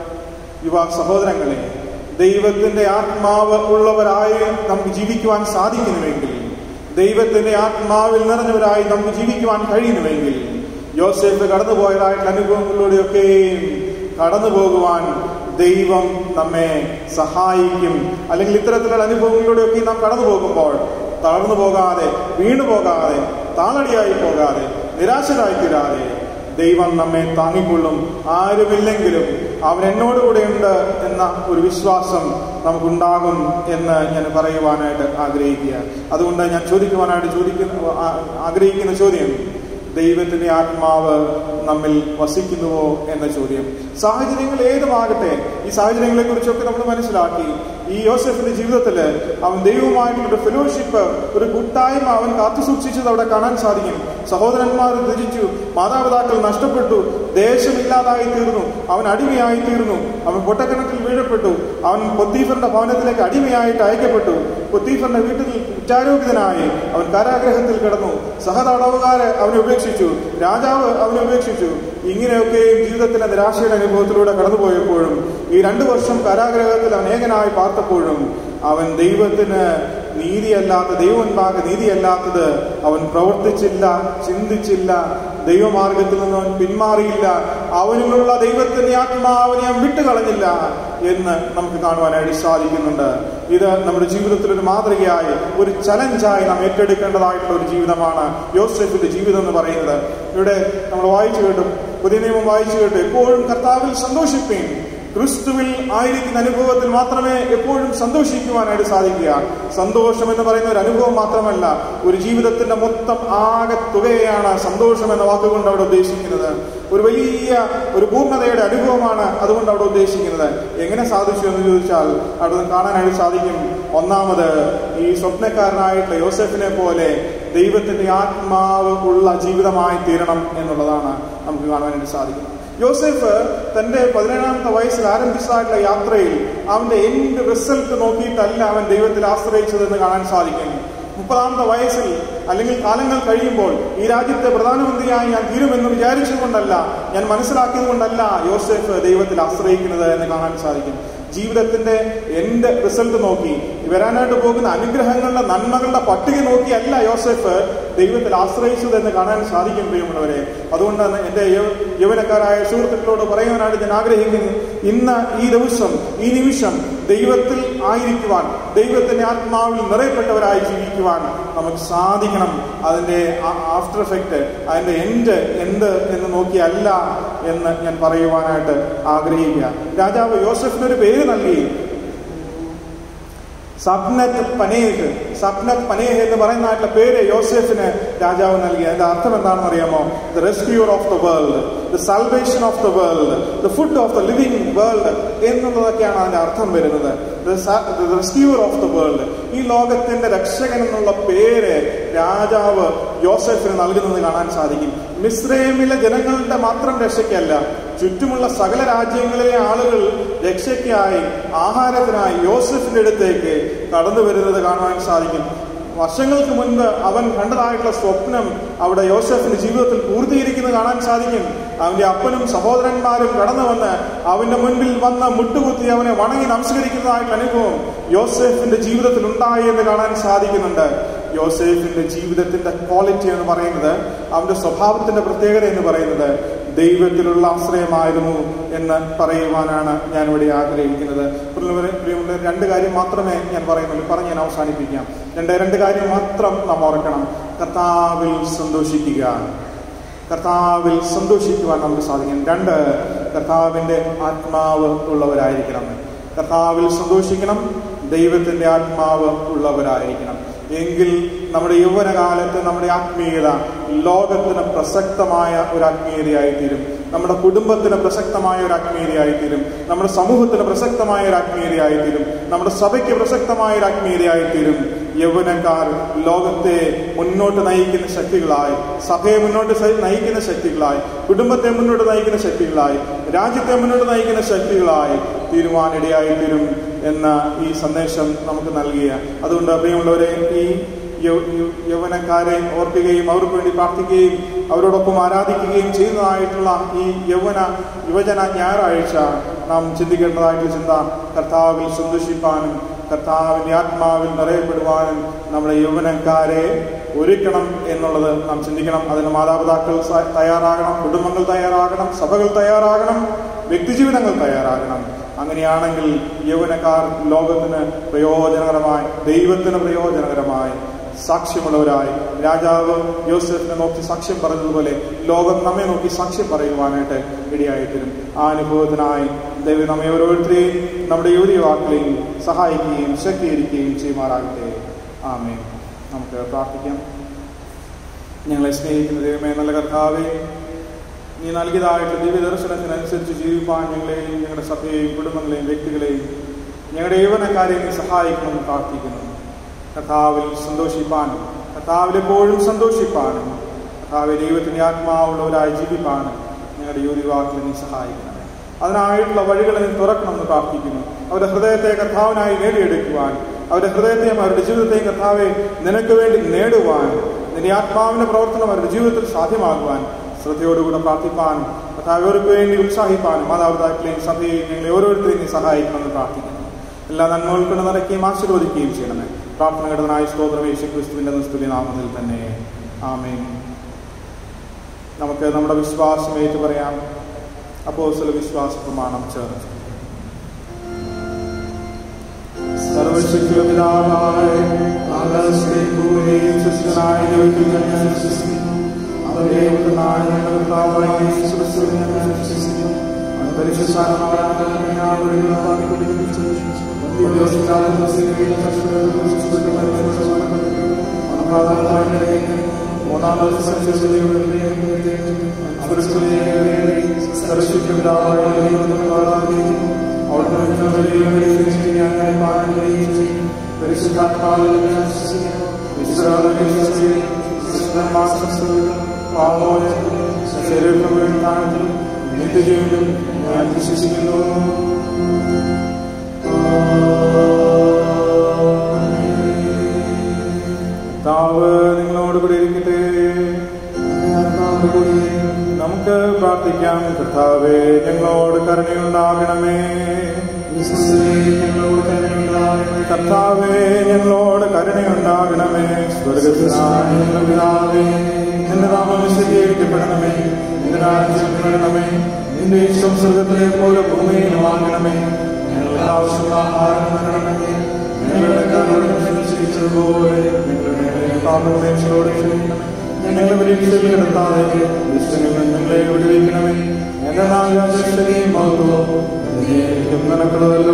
യുവ സഹോദരങ്ങളെ ദൈവത്തിന്റെ ആത്മാവ് ഉള്ളവരായി നമുക്ക് ജീവിക്കുവാൻ സാധിക്കുന്നുവെങ്കിൽ ദൈവത്തിന്റെ ആത്മാവിൽ നിറഞ്ഞവരായി നമുക്ക് ജീവിക്കുവാൻ കഴിയുന്നുവെങ്കിൽ യോസേഫ് കടന്നുപോയതായിട്ടുള്ള അനുഭവങ്ങളിലൂടെയൊക്കെയും കടന്നു പോകുവാൻ ദൈവം നമ്മെ സഹായിക്കും അല്ലെങ്കിൽ ഇത്തരത്തിലുള്ള അനുഭവങ്ങളിലൂടെയൊക്കെ നാം കടന്നു പോകുമ്പോൾ തളർന്നു പോകാതെ വീണു പോകാതെ താളടിയായി പോകാതെ നിരാശരായി തീരാതെ ദൈവം നമ്മെ താങ്ങിക്കൊള്ളും ആരുമില്ലെങ്കിലും അവൻ എന്നോട് കൂടെയുണ്ട് എന്ന ഒരു വിശ്വാസം നമുക്കുണ്ടാകും എന്ന് ഞാൻ പറയുവാനായിട്ട് ആഗ്രഹിക്കുക അതുകൊണ്ട് ഞാൻ ചോദിക്കുവാനായിട്ട് ചോദിക്കുന്ന ആ- ആഗ്രഹിക്കുന്ന ചോദ്യം ദൈവത്തിന്റെ ആത്മാവ് നമ്മിൽ വസിക്കുന്നുവോ എന്ന ചോദ്യം സാഹചര്യങ്ങൾ ഏതുമാകട്ടെ ഈ സാഹചര്യങ്ങളെ കുറിച്ചൊക്കെ നമ്മൾ മനസ്സിലാക്കി ഈ യോസഫിന്റെ ജീവിതത്തിൽ അവൻ ദൈവവുമായിട്ടുള്ള ഒരു ഫെലോഷിപ്പ് ഒരു കൂട്ടായ്മ അവൻ കാത്തു സൂക്ഷിച്ചത് അവിടെ കാണാൻ സാധിക്കും സഹോദരന്മാർ ത്യജിച്ചു മാതാപിതാക്കൾ നഷ്ടപ്പെട്ടു ദേശമില്ലാതായി തീർന്നു അവൻ അടിമയായി തീർന്നു അവൻ പൊട്ടക്കിണറ്റിൽ വീഴപ്പെട്ടു അവൻ പൊത്തീഫറിന്റെ ഭവനത്തിലേക്ക് അടിമയായിട്ട് അയക്കപ്പെട്ടു പൊത്തീഫറിന്റെ വീട്ടിൽ കുറ്റാരോപിതനായി അവൻ കാരാഗ്രഹത്തിൽ കിടന്നു സഹതടവുകാരെ അവനെ ഉപേക്ഷിച്ചു രാജാവ് അവനെ ഉപേക്ഷിച്ചു ഇങ്ങനെയൊക്കെയും ജീവിതത്തിലെ നിരാശയുടെ അനുഭവത്തിലൂടെ കടന്നുപോയപ്പോഴും ഈ രണ്ടു വർഷം കാരാഗ്രഹത്തിൽ അവൻ ഏകനായി പാർത്തപ്പോഴും അവൻ ദൈവത്തിന് നീതിയല്ലാത്ത ദൈവമുൻപാകെ നീതിയല്ലാത്തത് അവൻ പ്രവർത്തിച്ചില്ല ചിന്തിച്ചില്ല ദൈവമാർഗത്തിൽ നിന്ന് അവൻ പിന്മാറിയില്ല അവനിലുള്ള ദൈവത്തിന്റെ ആത്മാവിനെ അവൻ വിട്ടുകളഞ്ഞില്ല എന്ന് നമുക്ക് കാണുവാനായിട്ട് സാധിക്കുന്നുണ്ട് ഇത് നമ്മുടെ ജീവിതത്തിൽ ഒരു മാതൃകയായി ഒരു ചലഞ്ചായി നാം ഏറ്റെടുക്കേണ്ടതായിട്ടുള്ള ഒരു ജീവിതമാണ് യോസെഫിന്റെ ജീവിതം എന്ന് പറയുന്നത് ഇവിടെ നമ്മൾ വായിച്ചു കേട്ടു പുതിയ നിയമം വായിച്ചു കേട്ടു എപ്പോഴും കർത്താവിൽ സന്തോഷിപ്പീൻ ക്രിസ്തുവിൽ ആയിരിക്കുന്ന അനുഭവത്തിൽ മാത്രമേ എപ്പോഴും സന്തോഷിക്കുവാനായിട്ട് സാധിക്കുക സന്തോഷം എന്ന് പറയുന്ന ഒരു അനുഭവം മാത്രമല്ല ഒരു ജീവിതത്തിന്റെ മൊത്തം ആകെ തുകയാണ് സന്തോഷം എന്ന വാക്കുകൊണ്ട് അവിടെ ഉദ്ദേശിക്കുന്നത് ഒരു വലിയ ഒരു പൂർണ്ണതയുടെ അനുഭവമാണ് അതുകൊണ്ട് അവിടെ ഉദ്ദേശിക്കുന്നത് എങ്ങനെ സാധിച്ചു എന്ന് ചോദിച്ചാൽ അവിടെ നിന്ന് കാണാനായിട്ട് സാധിക്കും ഒന്നാമത് ഈ സ്വപ്നക്കാരനായിട്ടുള്ള യോസെഫിനെ പോലെ ദൈവത്തിന്റെ ആത്മാവ് ഉള്ള ജീവിതമായി തീരണം എന്നുള്ളതാണ് നമുക്ക് കാണുവാനായിട്ട് സാധിക്കുന്നത് യോസെഫ് തന്റെ പതിനേഴാമത്തെ വയസ്സിൽ ആരംഭിച്ചതായിട്ടുള്ള യാത്രയിൽ അവന്റെ എൻഡ് റിസൾട്ട് നോക്കിയിട്ടല്ല അവൻ ദൈവത്തിൽ ആശ്രയിച്ചതെന്ന് കാണാൻ സാധിക്കും മുപ്പതാമത്തെ വയസ്സിൽ അല്ലെങ്കിൽ കാലങ്ങൾ കഴിയുമ്പോൾ ഈ രാജ്യത്തെ പ്രധാനമന്ത്രിയായി ഞാൻ തീരുമെന്ന് വിചാരിച്ചുകൊണ്ടല്ല ഞാൻ മനസ്സിലാക്കിയത് കൊണ്ടല്ല യോസെഫ് ദൈവത്തിൽ ആശ്രയിക്കുന്നത് എന്ന് കാണാൻ സാധിക്കും ജീവിതത്തിന്റെ എന്റെ റിസൾട്ട് നോക്കി വരാനായിട്ട് പോകുന്ന അനുഗ്രഹങ്ങളുടെ നന്മകളുടെ പട്ടിക നോക്കിയല്ല യോസെഫ് ദൈവത്തിൽ ആശ്രയിച്ചത് എന്ന് കാണാൻ സാധിക്കും പ്രിയമുള്ളവരെ അതുകൊണ്ട് തന്നെ എൻ്റെ യൗ- യൗവനക്കാരായ സുഹൃത്തുക്കളോട് പറയുവാനായിട്ട് ഞാൻ ആഗ്രഹിക്കുന്നു ഇന്ന് ഈ ദിവസം ഈ നിമിഷം ദൈവത്തിൽ ആയിരിക്കുവാൻ ദൈവത്തിന്റെ ആത്മാവിൽ നിറയപ്പെട്ടവരായി ജീവിക്കുവാൻ നമുക്ക് സാധിക്കണം അതിന്റെ ആഫ്റ്റർ എഫക്റ്റ് അതിന്റെ എൻഡ് എന്ത് എന്ന് നോക്കിയല്ല എന്ന് ഞാൻ പറയുവാനായിട്ട് ആഗ്രഹിക്കുക രാജാവ് യോസഫിനൊരു പേര് നൽകി സപ്നത്ത് പനേഹ് സപ്നത്ത് പനേഹ് എന്ന് പറയുന്നതായിട്ടുള്ള പേര് യോസെഫിന് രാജാവ് നൽകി അതിന്റെ അർത്ഥം എന്താണെന്ന് അറിയാമോ the rescuer of the world the salvation of the world the food of the living world എന്നുള്ളതൊക്കെയാണ് അതിന്റെ അർത്ഥം വരുന്നത് the rescuer of the world ഈ ലോകത്തിന്റെ രക്ഷകൻ എന്നുള്ള പേര് രാജാവ് യോസെഫിന് നൽകുന്നത് കാണാൻ സാധിക്കും മിസ്രൈമിലെ ജനങ്ങളുടെ മാത്രം രക്ഷയ്ക്കല്ല ചുറ്റുമുള്ള സകല രാജ്യങ്ങളിലെ ആളുകൾ രക്ഷയ്ക്കായി ആഹാരത്തിനായി യോസഫിന്റെ അടുത്തേക്ക് കടന്നു വരുന്നത് കാണുവാൻ സാധിക്കും വർഷങ്ങൾക്ക് മുൻപ് അവൻ കണ്ടതായിട്ടുള്ള സ്വപ്നം അവിടെ യോസഫിന്റെ ജീവിതത്തിൽ പൂർത്തീകരിക്കുന്നത് കാണാൻ സാധിക്കും അവന്റെ അപ്പനും സഹോദരന്മാരും കടന്നു വന്ന് അവന്റെ മുൻപിൽ വന്ന് മുട്ടുകുത്തി അവനെ വണങ്ങി നമസ്കരിക്കുന്നതായിട്ടുള്ള അനുഭവം യോസഫിന്റെ ജീവിതത്തിൽ ഉണ്ടായി എന്ന് കാണാൻ സാധിക്കുന്നുണ്ട് യോസേഫിന്റെ ജീവിതത്തിന്റെ ക്വാളിറ്റി എന്ന് പറയുന്നത് അവന്റെ സ്വഭാവത്തിന്റെ പ്രത്യേകത എന്ന് പറയുന്നത് ദൈവത്തിലുള്ള ആശ്രയമായിരുന്നു എന്ന് പറയുവാനാണ് ഞാൻ ഇവിടെ ആഗ്രഹിക്കുന്നത് പ്രിയമുള്ളവരെ, പ്രിയമുള്ളവരെ, രണ്ട് കാര്യം മാത്രമേ ഞാൻ പറയുന്നുള്ളൂ പറഞ്ഞ് ഞാൻ അവസാനിപ്പിക്കാം രണ്ട് രണ്ട് കാര്യം മാത്രം നാം ഓർക്കണം കർത്താവിൽ സന്തോഷിക്കുക കർത്താവിൽ സന്തോഷിക്കുവാൻ നമുക്ക് സാധിക്കും രണ്ട് കർത്താവിന്റെ ആത്മാവ് ഉള്ളവരായിരിക്കണം കർത്താവിൽ സന്തോഷിക്കണം ദൈവത്തിന്റെ ആത്മാവ് ഉള്ളവരായിരിക്കണം എങ്കിൽ നമ്മുടെ യൗവനകാലത്ത് നമ്മുടെ ആത്മീയത ലോകത്തിന് പ്രസക്തമായ ഒരു ആത്മീയതയായി തീരും നമ്മുടെ കുടുംബത്തിന് പ്രസക്തമായ ഒരു ആത്മീയതയായി തീരും നമ്മുടെ സമൂഹത്തിന് പ്രസക്തമായ ഒരു ആത്മീയതയായി തീരും നമ്മുടെ സഭയ്ക്ക് പ്രസക്തമായ ഒരു ആത്മീയതയായി തീരും യൗവനക്കാർ ലോകത്തെ മുന്നോട്ട് നയിക്കുന്ന ശക്തികളായി സഭയെ മുന്നോട്ട് സ- നയിക്കുന്ന ശക്തികളായി കുടുംബത്തെ മുന്നോട്ട് നയിക്കുന്ന ശക്തികളായി രാജ്യത്തെ മുന്നോട്ട് നയിക്കുന്ന ശക്തികളായി തീരുവാനിടയായി തീരും എന്ന ഈ സന്ദേശം നമുക്ക് നൽകിയ അതുകൊണ്ട് പ്രിയമുള്ളവരെ ഈ യൗ- യൗ- യൗവനക്കാരെ ഓർക്കുകയും അവർക്ക് വേണ്ടി പ്രാർത്ഥിക്കുകയും അവരോടൊപ്പം ആരാധിക്കുകയും ചെയ്യുന്നതായിട്ടുള്ള ഈ യൗവന യുവജന ഞായറാഴ്ച നാം ചിന്തിക്കേണ്ടതായിട്ടുള്ള ചിന്ത കർത്താവിൽ സന്തോഷിപ്പാനും കർത്താവിന്റെ ആത്മാവിൽ നിറയപ്പെടുവാനും നമ്മുടെ യൗവനക്കാരെ ഒരുക്കണം എന്നുള്ളത് നാം ചിന്തിക്കണം അതിന് മാതാപിതാക്കൾ സ- തയ്യാറാകണം കുടുംബങ്ങൾ തയ്യാറാകണം സഭകൾ തയ്യാറാകണം വ്യക്തിജീവിതങ്ങൾ തയ്യാറാകണം അങ്ങനെയാണെങ്കിൽ യൗവനക്കാർ ലോകത്തിന് പ്രയോജനകരമായി ദൈവത്തിന് പ്രയോജനകരമായി സാക്ഷ്യമുള്ളവരായി രാജാവ് യോസഫിനെ നോക്കി സാക്ഷ്യം പറഞ്ഞതുപോലെ ലോകം നമ്മെ നോക്കി സാക്ഷ്യം പറയുവാനായിട്ട് ഇടയായിത്തരും ആ അനുഭവത്തിനായി ദൈവം നമ്മെ ഓരോരുത്തരെയും നമ്മുടെ യുവതി യുവാക്കളെയും സഹായിക്കുകയും ശക്തീകരിക്കുകയും ചെയ്യുമാറാകട്ടെ ആമേ നമുക്ക് പ്രാർത്ഥിക്കാം ഞങ്ങളെ സ്നേഹിക്കുന്ന ദൈവമേ നല്ല കർത്താവേ നീ നൽകിയതായിട്ട് ദിവ്യദർശനത്തിനനുസരിച്ച് ജീവിപ്പാൻ ഞങ്ങളെയും ഞങ്ങളുടെ സഭയെയും കുടുംബങ്ങളെയും വ്യക്തികളെയും ഞങ്ങളുടെ യൗവനക്കാരെയും നീ സഹായിക്കണമെന്ന് പ്രാർത്ഥിക്കുന്നു കർത്താവിൽ സന്തോഷിപ്പാനും കർത്താവിൽ എപ്പോഴും സന്തോഷിപ്പാനും കർത്താവ് ദൈവത്തിൻ്റെ ആത്മാവുള്ളവരായി ജീവിപ്പാനും ഞങ്ങളുടെ യുവതിവാക്കളെ നീ സഹായിക്കണമേ അതിനായിട്ടുള്ള വഴികളെ നീ തുറക്കണമെന്ന് പ്രാർത്ഥിക്കുന്നു അവരുടെ ഹൃദയത്തെ കർത്താവിനായി നേടിയെടുക്കുവാൻ അവരുടെ ഹൃദയത്തെയും അവരുടെ ജീവിതത്തെയും കർത്താവെ നിനക്ക് വേണ്ടി നേടുവാൻ നിന്റെ ആത്മാവിന്റെ പ്രവർത്തനം അവരുടെ ജീവിതത്തിൽ സാധ്യമാകുവാൻ ശ്രദ്ധയോടുകൂടെ പ്രാർത്ഥിപ്പാനും കർത്താവ് അവർക്ക് വേണ്ടി ഉത്സാഹിപ്പാനും മാതാപിതാക്കളെയും സഭയെയും ഞങ്ങളെ ഓരോരുത്തരെയും നീ സഹായിക്കണമെന്ന് പ്രാർത്ഥിക്കുന്നു എല്ലാ നന്മകൾ കൊണ്ട് നിറയ്ക്കുകയും ആശീർവദിക്കുകയും ചെയ്യണമേ പ്രാർത്ഥന ഘടനായ സ്തോത്രം യേശു ക്രിസ്തുവിന്റെ നിസ്തുതി നാമത്തിൽ തന്നെ ആമേൻ നമുക്ക് നമ്മുടെ വിശ്വാസം ഏറ്റു പറയാം അപ്പോസ്തല വിശ്വാസ പ്രമാണം ചേർത്ത് സർവശക്തിപിതാവായ ആകാശത്തെ ഭൂമിയെയും സൃഷ്ടനായ ദൈവത്തിൽ ഞാൻ വിശ്വസിക്കുന്നു അവരെ നായ ഞങ്ങൾ കർത്താവായ യേശു ക്രിസ്തുവിൽ ഞാൻ വിശ്വസിക്കുന്നു നിത്യജീവനും ഞാൻ വിശ്വസിക്കുന്നു കർത്താവ് നിങ്ങളോട് കൂടി ഇരിക്കട്ടെ നമുക്ക് പ്രാർത്ഥിക്കാം കർത്താവേ ഞങ്ങളോട് കരുണയുണ്ടാകണമേ കർത്താവേ ഞങ്ങളോട് കരുണയുണ്ടാകണമേ സ്വർഗസ്നായ ഞങ്ങളുടെ പിതാവേ നിന്റെ നാമം വിശദീകരിക്കപ്പെടണമേ നിന്റെ രാജ്യം വരണമേ നിന്റെ ഇഷ്ടം സ്വർഗത്തിലെ പോലെ ഭൂമിയിൽ വാങ്ങണമേ ഞങ്ങൾക്ക് ആവശ്യമുള്ള ആഹാരം തരണമേ ഞങ്ങളുടെ കരുണ ക്ഷമിച്ചതുപോലെ ഞങ്ങളുടെ പാപങ്ങളോട് ക്ഷമിക്കണമേ ഞങ്ങളെ പരീക്ഷയിൽ കിടത്താതെ ദുഷ്ടങ്ങളിൽ നിന്ന് ഞങ്ങളെ വിടുവിക്കണമേ എന്റെ നാഗാശക്തിയും മഹത്വവും എന്നേക്കും നിനക്കുള്ളതല്ലോ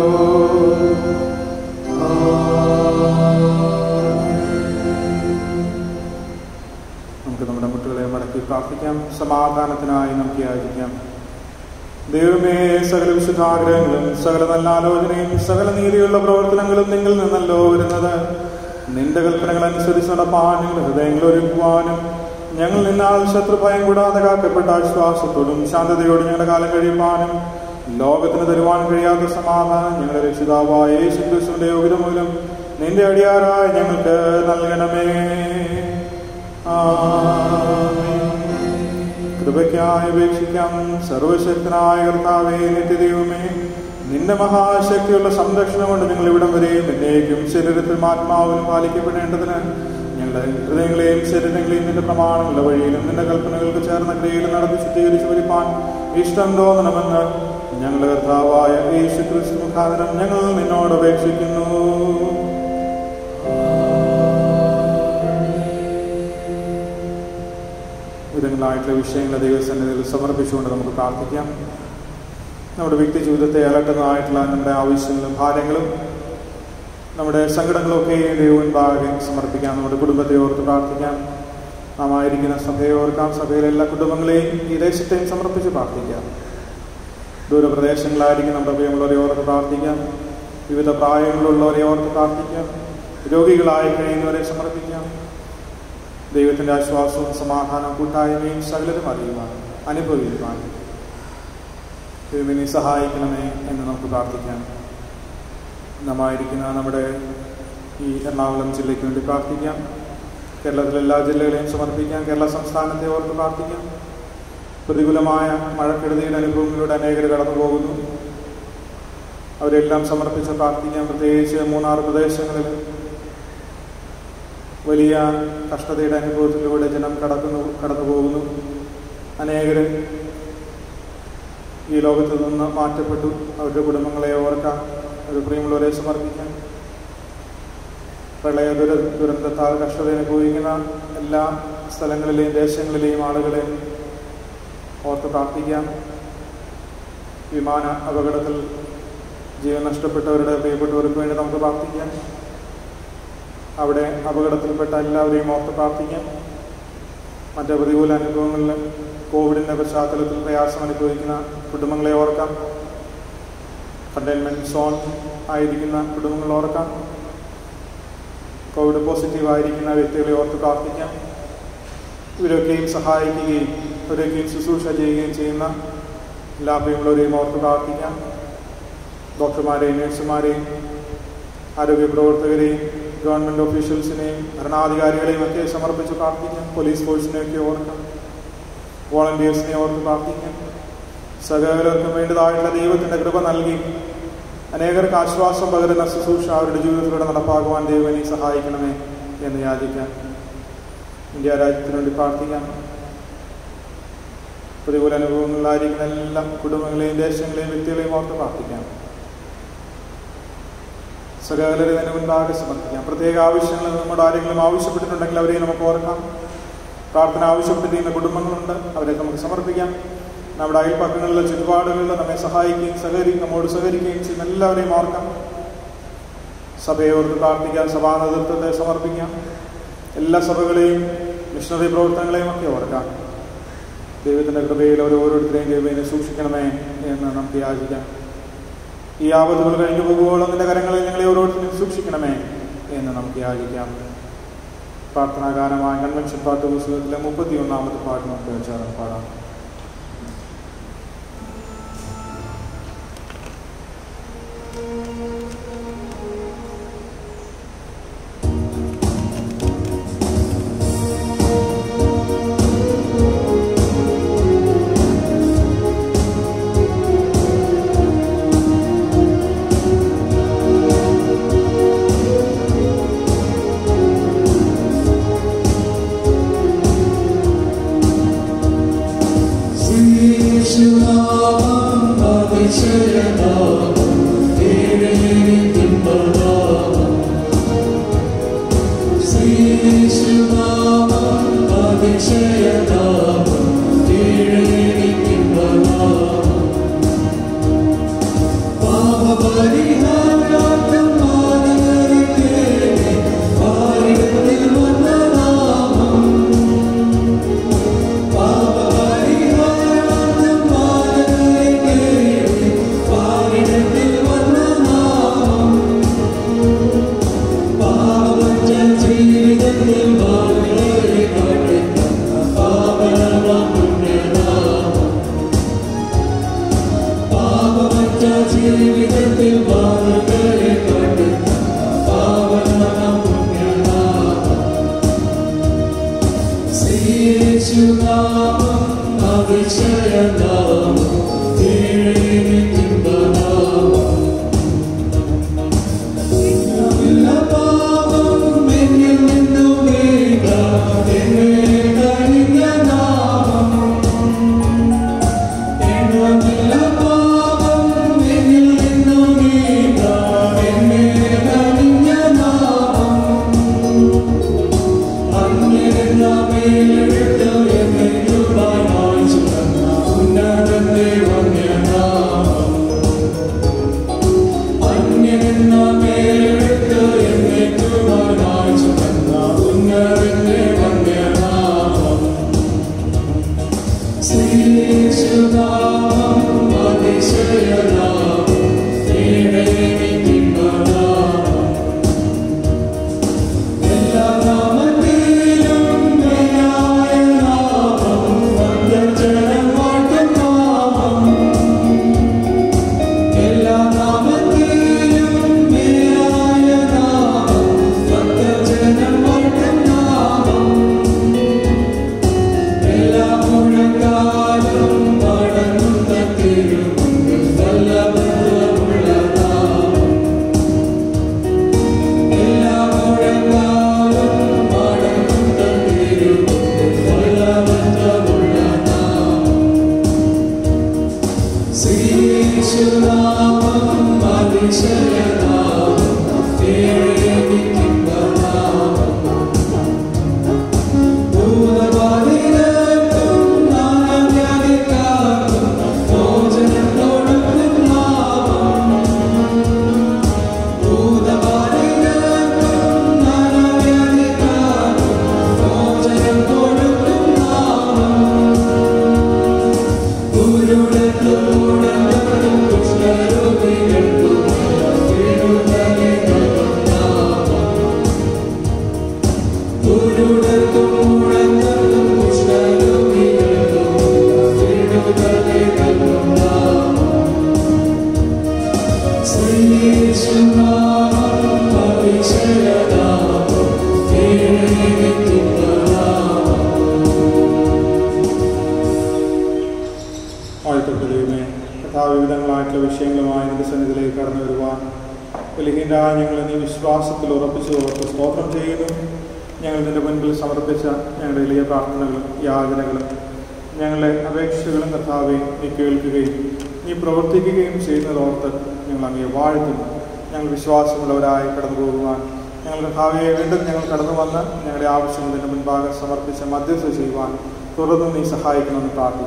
നമുക്ക് നമ്മുടെ മുട്ടുകളെ മടക്കി പ്രാർത്ഥിക്കാം സമാധാനത്തിനായി നമുക്ക് യാചിക്കാം ദൈവമേ സകല വിശുദ്ധാഗ്രഹങ്ങളും സകല നല്ല ആലോചനയും സകല നീതിയുള്ള പ്രവർത്തനങ്ങളും നിങ്ങളിൽ നിന്നല്ലോ വരുന്നത് നിന്റെ കൽപ്പനകൾ അനുസരിച്ച് നടപ്പാൻ ഞങ്ങളുടെ ഹൃദയങ്ങൾ ഒരുക്കുവാനും ഞങ്ങൾ നിന്നാൽ ശത്രുഭയം കൂടാതെ കാക്കപ്പെട്ട ആശ്വാസത്തോടും ശാന്തതയോടും ഞങ്ങളുടെ കാലം കഴിയുവാനും ലോകത്തിന് തരുവാൻ കഴിയാത്ത സമാധാനം ഞങ്ങളുടെ രക്ഷിതാവായ യേശു ക്രിസ്തുവിന്റെ യോഗ്യത മൂലം നിന്റെ അടിയാറായ ഞങ്ങൾക്ക് നൽകണമേ ആമേൻ. കൃപയ്ക്കായി അപേക്ഷിക്കാം സർവശക്തനായ കർത്താവേ നിത്യദൈവമേ നിന്റെ മഹാശക്തിയുള്ള സംരക്ഷണം കൊണ്ട് നിങ്ങൾ ഇവിടം വരെയും എന്നേക്കും ശരീരത്തിലും ആത്മാവിലും പാലിക്കപ്പെടേണ്ടതിന് ഞങ്ങളുടെ ഹൃദയങ്ങളെയും ശരീരങ്ങളെയും നിന്റെ പ്രമാണങ്ങളുടെ വഴിയിലും നിന്റെ കൽപ്പനകൾക്ക് ചേർന്ന ക്രിയയിലും നടത്തി ശുദ്ധീകരിച്ചു വരിപ്പാൻ ഇഷ്ടം തോന്നണമെന്ന് ഞങ്ങളുടെ കർത്താവായ യേശു ക്രിസ്തു മുഖാന്തരം ഞങ്ങൾ നിന്നോട് അപേക്ഷിക്കുന്നു വിധങ്ങളായിട്ടുള്ള വിഷയങ്ങളെ ദൈവസന്നിധിയിൽ സമർപ്പിച്ചുകൊണ്ട് നമുക്ക് പ്രാർത്ഥിക്കാം നമ്മുടെ വ്യക്തി ജീവിതത്തെ അലട്ടുന്നതായിട്ടുള്ള നമ്മുടെ ആവശ്യങ്ങളും ഭാരങ്ങളും നമ്മുടെ സങ്കടങ്ങളൊക്കെ ദൈവമുൻപാകെ സമർപ്പിക്കാം നമ്മുടെ കുടുംബത്തെ ഓർത്ത് പ്രാർത്ഥിക്കാം നാം ആയിരിക്കുന്ന സഭയെ ഓർക്കാം സഭയിലെ എല്ലാ കുടുംബങ്ങളെയും ഈ ദേശത്തെയും സമർപ്പിച്ച് പ്രാർത്ഥിക്കാം ദൂരപ്രദേശങ്ങളായിരിക്കും നമ്മുടെ പ്രിയമുള്ളവരെ ഓർത്ത് പ്രാർത്ഥിക്കാം വിവിധ പ്രായങ്ങളിലുള്ളവരെ ഓർത്ത് പ്രാർത്ഥിക്കാം രോഗികളായി കഴിയുന്നവരെ സമർപ്പിക്കാം ദൈവത്തിൻ്റെ ആശ്വാസവും സമാധാനവും കൂട്ടായ്മയും സകലരും അറിയുവാൻ അനുഭവിക്കുവാൻ ദൈവമിനെ സഹായിക്കണമേ എന്ന് നമുക്ക് പ്രാർത്ഥിക്കാം നമ്മായിരിക്കുന്ന നമ്മുടെ ഈ എറണാകുളം ജില്ലയ്ക്ക് വേണ്ടി പ്രാർത്ഥിക്കാം കേരളത്തിലെ എല്ലാ ജില്ലകളെയും സമർപ്പിക്കാം കേരള സംസ്ഥാനത്തെ ഓർത്ത് പ്രാർത്ഥിക്കാം പ്രതികൂലമായ മഴക്കെടുതിയുടെ അനുഭവങ്ങളിലൂടെ അനേകർ കടന്നു പോകുന്നു അവരെല്ലാം സമർപ്പിച്ച് പ്രാർത്ഥിക്കാം പ്രത്യേകിച്ച് മൂന്നാർ പ്രദേശങ്ങളിൽ വലിയ കഷ്ടതയുടെ അനുഭവത്തിലൂടെ ജനം കടക്കുന്നു കടന്നു പോകുന്നു അനേകർ ഈ ലോകത്ത് നിന്ന് മാറ്റപ്പെട്ടു അവരുടെ കുടുംബങ്ങളെ ഓർക്കാം ഒരു പ്രിയമുള്ളവരെ സമർപ്പിക്കാം പ്രളയ ദുര ദുരന്തത്താൽ കഷ്ടത അനുഭവിക്കുന്ന എല്ലാ സ്ഥലങ്ങളിലെയും ദേശങ്ങളിലെയും ആളുകളെ ഓർത്ത് പ്രാർത്ഥിക്കാം വിമാന അപകടത്തിൽ ജീവൻ നഷ്ടപ്പെട്ടവരുടെ പ്രിയപ്പെട്ടവർക്ക് വേണ്ടി നമുക്ക് പ്രാർത്ഥിക്കാം അവിടെ അപകടത്തിൽപ്പെട്ട എല്ലാവരെയും ഓർത്ത് പ്രാർത്ഥിക്കാം മറ്റ് പ്രതികൂല അനുഭവങ്ങളിൽ കോവിഡിൻ്റെ പശ്ചാത്തലത്തിൽ പ്രയാസം അനുഭവിക്കുന്ന കുടുംബങ്ങളെ ഓർക്കാം കണ്ടെയ്ൻമെൻറ്റ് സോൺ ആയിരിക്കുന്ന കുടുംബങ്ങൾ ഓർക്കാം കോവിഡ് പോസിറ്റീവ് ആയിരിക്കുന്ന വ്യക്തികളെ ഓർത്ത് പ്രാർത്ഥിക്കാം ഇവരൊക്കെയും സഹായിക്കുകയും ഇവരൊക്കെയും ശുശ്രൂഷ ചെയ്യുകയും ചെയ്യുന്ന എല്ലാ പ്രിയമുള്ളവരെയും ഓർത്ത് പ്രാർത്ഥിക്കാം ഡോക്ടർമാരെയും നഴ്സുമാരെയും ആരോഗ്യ പ്രവർത്തകരെയും ഗവൺമെൻറ് ഓഫീഷ്യൽസിനെയും ഭരണാധികാരികളെയും ഒക്കെ സമർപ്പിച്ച് പ്രാർത്ഥിക്കാം പോലീസ് ഫോഴ്സിനെയൊക്കെ ഓർക്കാം വോളണ്ടിയേഴ്സിനെ ഓർത്ത് പ്രാർത്ഥിക്കാം സകലർക്കും വേണ്ടതായിട്ടുള്ള ദൈവത്തിൻ്റെ കൃപ നൽകി അനേകർക്ക് ആശ്വാസം പകരുന്ന ശുശ്രൂഷ അവരുടെ ജീവിതത്തിലൂടെ നടപ്പാക്കുവാൻ ദൈവനെ സഹായിക്കണമേ എന്ന് യാചിക്കാം ഇന്ത്യ രാജ്യത്തിന് വേണ്ടി പ്രാർത്ഥിക്കാം പ്രതികൂല അനുഭവങ്ങളിലായിരിക്കുന്ന എല്ലാ കുടുംബങ്ങളെയും ദേശങ്ങളെയും വ്യക്തികളെയും ഓർത്ത് പ്രാർത്ഥിക്കാം സകലരെ തന്നെ മുൻപാകെ സമർപ്പിക്കാം പ്രത്യേക ആവശ്യങ്ങൾ നമ്മുടെ ആരെങ്കിലും ആവശ്യപ്പെട്ടിട്ടുണ്ടെങ്കിൽ അവരെ നമുക്ക് ഓർക്കാം പ്രാർത്ഥന ആവശ്യപ്പെട്ടിരിക്കുന്ന കുടുംബങ്ങളുണ്ട് അവരെ നമുക്ക് സമർപ്പിക്കാം നമ്മുടെ അയൽപ്പക്കങ്ങളിലെ ചുറ്റുപാടുകളിൽ നമ്മെ സഹായിക്കുകയും സഹകരി നമ്മോട് സഹകരിക്കുകയും ചെയ്യുന്ന എല്ലാവരെയും ഓർക്കാം സഭയെ ഓർത്ത് പ്രാർത്ഥിക്കാം സഭാ നേതൃത്വത്തെ സമർപ്പിക്കാം എല്ലാ സഭകളെയും മിഷണറി പ്രവർത്തനങ്ങളെയും ഒക്കെ ഓർക്കാം ദൈവത്തിൻ്റെ കൃപയിൽ അവർ ഓരോരുത്തരെയും ദൈവത്തിനെ സൂക്ഷിക്കണമേ എന്ന് നമുക്ക് യാചിക്കാം ഈ ആപത്തുകൾ കഴിഞ്ഞു പോകുമ്പോൾ നിന്റെ കരങ്ങളിൽ ഞങ്ങളെ ഓരോരുത്തരെയും സൂക്ഷിക്കണമേ എന്ന് നമുക്ക് യാചിക്കാം പ്രാർത്ഥനാഗാനമായ കൺവെൻഷൻ പാട്ട് പുസ്തകത്തിലെ മുപ്പത്തി ഒന്നാമത്തെ പാട്ട് നമുക്ക് വെച്ചാൽ പാടാം വാഴ്ത്തപ്പെടുകയുമേ കഥാവിവിധങ്ങളായിട്ടുള്ള വിഷയങ്ങളുമായി നിന്റെ സന്നിധിയിലേക്ക് കടന്നു വരുവാൻ ബലഹീനരായ ഞങ്ങളെ നീ വിശ്വാസത്തിൽ ഉറപ്പിച്ചു ഓർത്ത് സ്തോത്രം ചെയ്യുന്നു ഞങ്ങൾ നിന്റെ മുൻപിൽ സമർപ്പിച്ച ഞങ്ങളുടെ എളിയ പ്രാർത്ഥനകളും യാചനകളും ഞങ്ങളുടെ അപേക്ഷകളും കഥാവെ നീ കേൾക്കുകയും നീ പ്രവർത്തിക്കുകയും ചെയ്യുന്നതോർത്ത് ഞങ്ങൾ അങ്ങേ വാഴ്ത്തുന്നു ഞങ്ങൾ വിശ്വാസമുള്ളവരായി കടന്നു പോകുവാൻ ഞങ്ങൾ കഥാവയെ വീണ്ടും ഞങ്ങൾ കടന്നു വന്ന് ഞങ്ങളുടെ ആവശ്യങ്ങൾ നിന്റെ മുൻപാകെ സമർപ്പിച്ച് മധ്യസ്ഥ ചെയ്യുവാൻ തുടർന്ന് നീ സഹായിക്കണമെന്ന് പ്രാർത്ഥിക്കുന്നു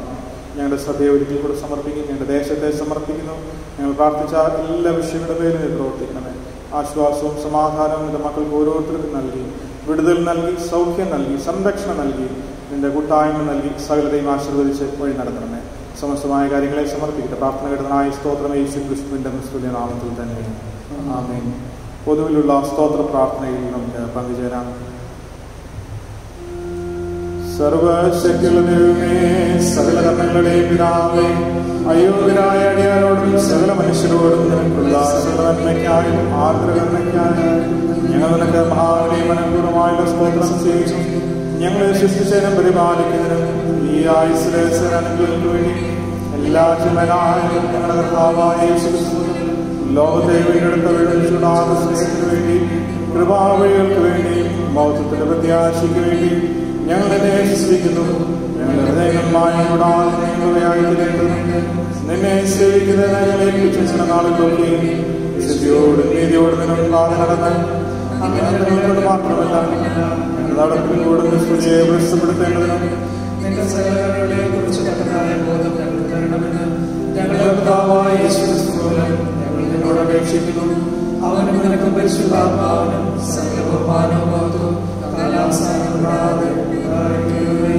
ഞങ്ങളുടെ സഭയെ ഒരിക്കൽ കൂടെ സമർപ്പിക്കുന്നു ഞങ്ങളുടെ ദേശത്തെ സമർപ്പിക്കുന്നു ഞങ്ങൾ പ്രാർത്ഥിച്ച എല്ലാ വിഷയങ്ങളുടെ പേരിൽ നീ പ്രവർത്തിക്കണമേ ആശ്വാസവും സമാധാനവും നിന്റെ മക്കൾക്ക് ഓരോരുത്തർക്കും നൽകി വിടുതൽ നൽകി സൗഖ്യം നൽകി സംരക്ഷണം നൽകി നിന്റെ കൂട്ടായ്മ നൽകി സകലതയും ആശീർവദിച്ച് വഴി നടത്തണമേ സമസ്തമായ കാര്യങ്ങളെ സമർപ്പിക്കട്ടെ പ്രാർത്ഥന ഘടനായ സ്തോത്രം യേശു ക്രിസ്തുവിന്റെ മുസ്തുല്യ നാമത്തിൽ തന്നെ ആമേൻ പൊതുവിലുള്ള സ്തോത്ര പ്രാർത്ഥനയിൽ നമുക്ക് പങ്കുചേരാം സർവശക്തിയുള്ള ദൈവമേ സകല കർമ്മങ്ങളുടെയും പിതാവേ അയോഗ്യരായ അടിയാരോടും സകല മനുഷ്യരോടും നിനക്കുള്ള സർവനന്മയ്ക്കായും ആർദ്രകർമ്മയ്ക്കായും ഞങ്ങൾ നിനക്ക് മഹാവിനെ മനഃപൂർവ്വമായുള്ള സ്തോത്രം ചെയ്യുന്നു ഞങ്ങളെ സൃഷ്ടിച്ചതിനും പരിപാലിക്കുന്നതിനും ഈ ആയുസിലെ സേനങ്ങൾക്ക് വേണ്ടി എല്ലാ ജീവനായും ഞങ്ങളുടെ കർത്താവായ യേശു ക്രിസ്തുവിനും ലോകത്തെ വീണ്ടെടുത്ത വീഴ്ചയുടെ സ്നേഹത്തിന് വേണ്ടി കൃപാവഴികൾക്ക് വേണ്ടി മൗത്വത്തിന്റെ പ്രത്യാശയ്ക്ക് വേണ്ടി ഞങ്ങൾ നിന്നെ വിശ്വസിക്കുന്നു ഞങ്ങളുടെ ഹൃദയങ്ങളുമായി കൂടാതെ ഞങ്ങളായി നിന്നെ സേവിക്കുന്നതിന് ഞങ്ങളെ ഏൽപ്പിച്ച നാളുകളൊക്കെയും വിശുദ്ധിയോടും നീതിയോടും നിന്നുണ്ടാതെ നടന്ന് അങ്ങനെ മാത്രമല്ല ഞങ്ങളുടെ നടപ്പിലൂടെ സ്തുതിയെ പ്രസിദ്ധപ്പെടുത്തേണ്ടതിനും നിന്റെ സകലങ്ങളെ കുറിച്ച് തക്കതായ ബോധം ഞങ്ങൾ തരണമെന്ന് ഞങ്ങളുടെ കർത്താവായ യേശു ക്രിസ്തുവിലും ഞങ്ങൾ നിന്നോട് അപേക്ഷിക്കുന്നു അവനും നിനക്ക് പരിശുദ്ധാത്മാവിനും സകല ബഹുമാനവും മഹത്വവും കാലാവസ്ഥാനം കൂടാതെ ഉണ്ടായിരിക്കണമേ.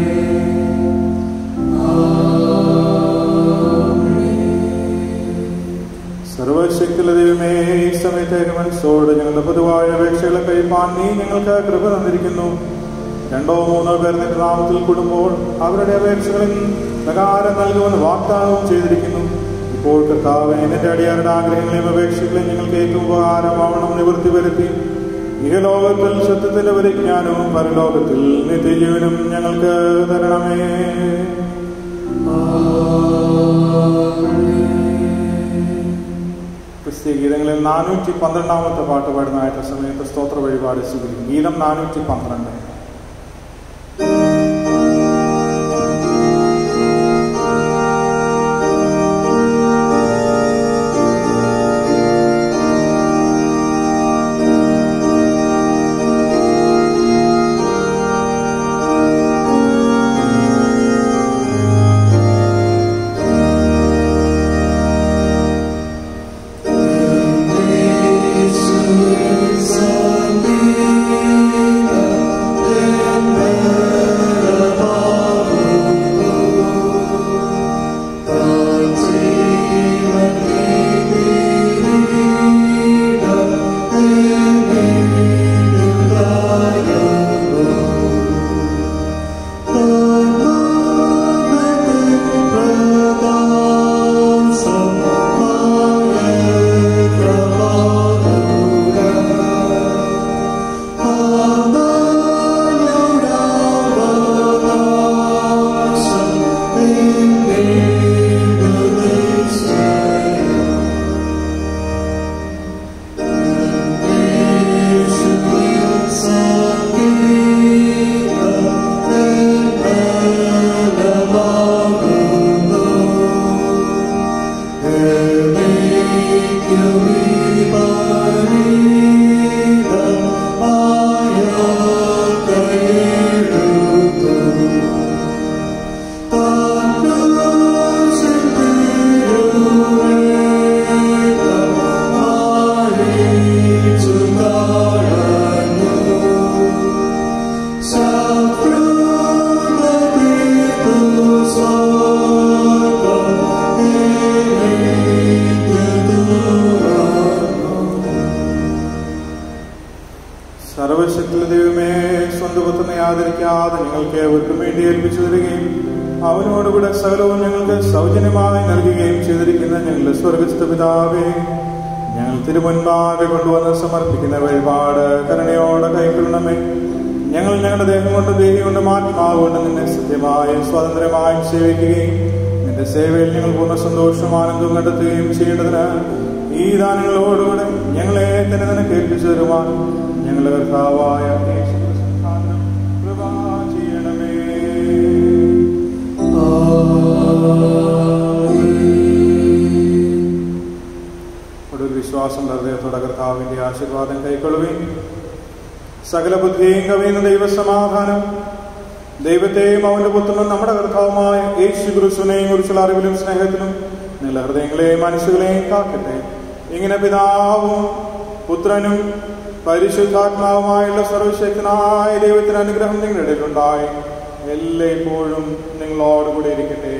സർവശക്തിയുള്ള ദൈവമേ ഈ സമയത്തേക്ക് മനസ്സോട് ഞങ്ങളുടെ പൊതുവായ അപേക്ഷകളെ കഴിപ്പാൻ നീ ഞങ്ങൾക്ക് കൃപ തന്നിരിക്കുന്നു രണ്ടോ മൂന്നോ പേർ നിന്റെ നാമത്തിൽ കൂടുമ്പോൾ അവരുടെ അപേക്ഷകളിൽ പ്രകാരം നൽകുമെന്ന് വാഗ്ദാനവും ചെയ്തിരിക്കുന്നു ഇപ്പോൾ കർത്താവ് നിന്റെ അടിയാരുടെ ആഗ്രഹങ്ങളെയും അപേക്ഷകളെയും ഞങ്ങൾക്ക് ഏറ്റവും ഉപകാരമാവണം നിവൃത്തി വരുത്തി ഇഹലോകത്തിൽ സത്യത്തിന്റെ പരിജ്ഞാനവും പരലോകത്തിൽ നിത്യജീവനും ഞങ്ങൾക്ക് തരണമേ ക്രിസ്തീയ ഗീതങ്ങളിൽ നാനൂറ്റി പന്ത്രണ്ടാമത്തെ പാട്ട് പാടുന്നതായിട്ട് സമയത്ത് സ്തോത്ര വഴിപാട് സ്വീകരിക്കും ഗീതം നാനൂറ്റി പന്ത്രണ്ട് സർവശക്തിയുള്ള ദൈവമേ സ്വന്തം പുത്രനെ ആദരിക്കാതെ നിങ്ങൾക്ക് ഏവർക്കും വേണ്ടി ഏൽപ്പിച്ചു തരികയും അവനോടുകൂടെ സകലവും ഞങ്ങൾക്ക് സൗജന്യമായി നൽകുകയും ചെയ്തിരിക്കുന്ന ഞങ്ങളുടെ സ്വർഗസ്ഥ പിതാവേ ഞങ്ങൾ തിരുമുൻപാകെ കൊണ്ടുവന്ന് സമർപ്പിക്കുന്ന വഴിപാട് കരുണയോടെ കൈക്കൊള്ളണമേ ഞങ്ങൾ ഞങ്ങളുടെ ദേഹം കൊണ്ട് ദേഹി കൊണ്ടും ആത്മാവ് കൊണ്ട് നിന്നെ സത്യമായും സ്വാതന്ത്ര്യമായും സേവിക്കുകയും നിന്റെ സേവയിൽ ഞങ്ങൾ പൂർണ്ണ സന്തോഷവും ആനന്ദവും കണ്ടെത്തുകയും ചെയ്യേണ്ടതിന് ഈ ദാനങ്ങളോടുകൂടെ ഞങ്ങളെ തന്നെ നിനക്ക് ഏൽപ്പിച്ചു തരുവാൻ ഞങ്ങളുടെ കർത്താവായ യേശു ക്രിസ്തുവിനാലും കൃപ ചെയ്യണമേ ഒടുവിൽ വിശ്വാസം ഹൃദയത്തോടെ കർത്താവിന്റെ ആശീർവാദം കൈക്കൊള്ളുകയും സകല ബുദ്ധിയും കവിയുന്ന ദൈവസമാധാനം ദൈവത്തെയും അവന്റെ പുത്രനും നമ്മുടെ കർത്താവുമായ യേശു ക്രിസ്തുവിനെയും കുറിച്ചുള്ള അറിവിലും സ്നേഹത്തിലും നിങ്ങളുടെ ഹൃദയങ്ങളെയും മനസ്സുകളെയും കാക്കട്ടെ ഇങ്ങനെ പിതാവും പുത്രനും പരിശുദ്ധാത്മാവുമായുള്ള സർവശക്തനായ ദൈവത്തിന് അനുഗ്രഹം നിങ്ങളുടെ ഇടയിലുണ്ടായി എല്ലായ്പ്പോഴും നിങ്ങളോടുകൂടി ഇരിക്കട്ടെ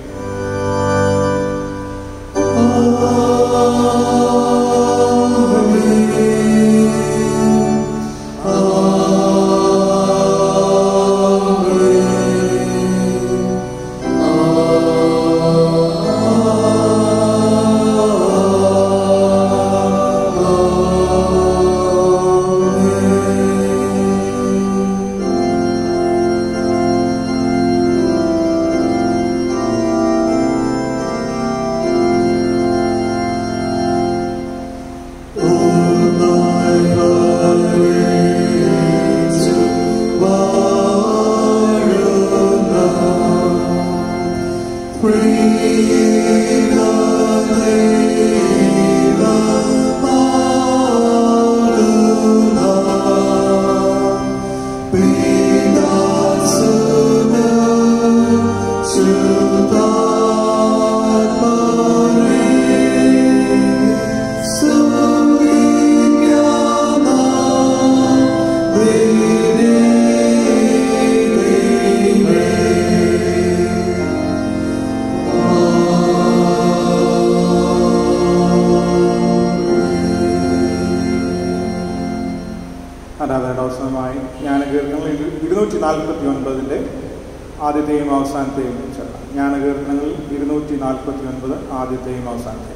ആരാധനയുടെ അവസാനമായി ജ്ഞാനകീർത്തനങ്ങൾ ഇരുന്നൂറ്റി നാൽപ്പത്തി ഒൻപതിൻ്റെ ആദ്യത്തെയും അവസാനത്തെയും ചേർക്കാം ജ്ഞാനകീർത്തനങ്ങൾ ഇരുന്നൂറ്റി നാൽപ്പത്തി ഒൻപത് ആദ്യത്തെയും അവസാനത്തെയും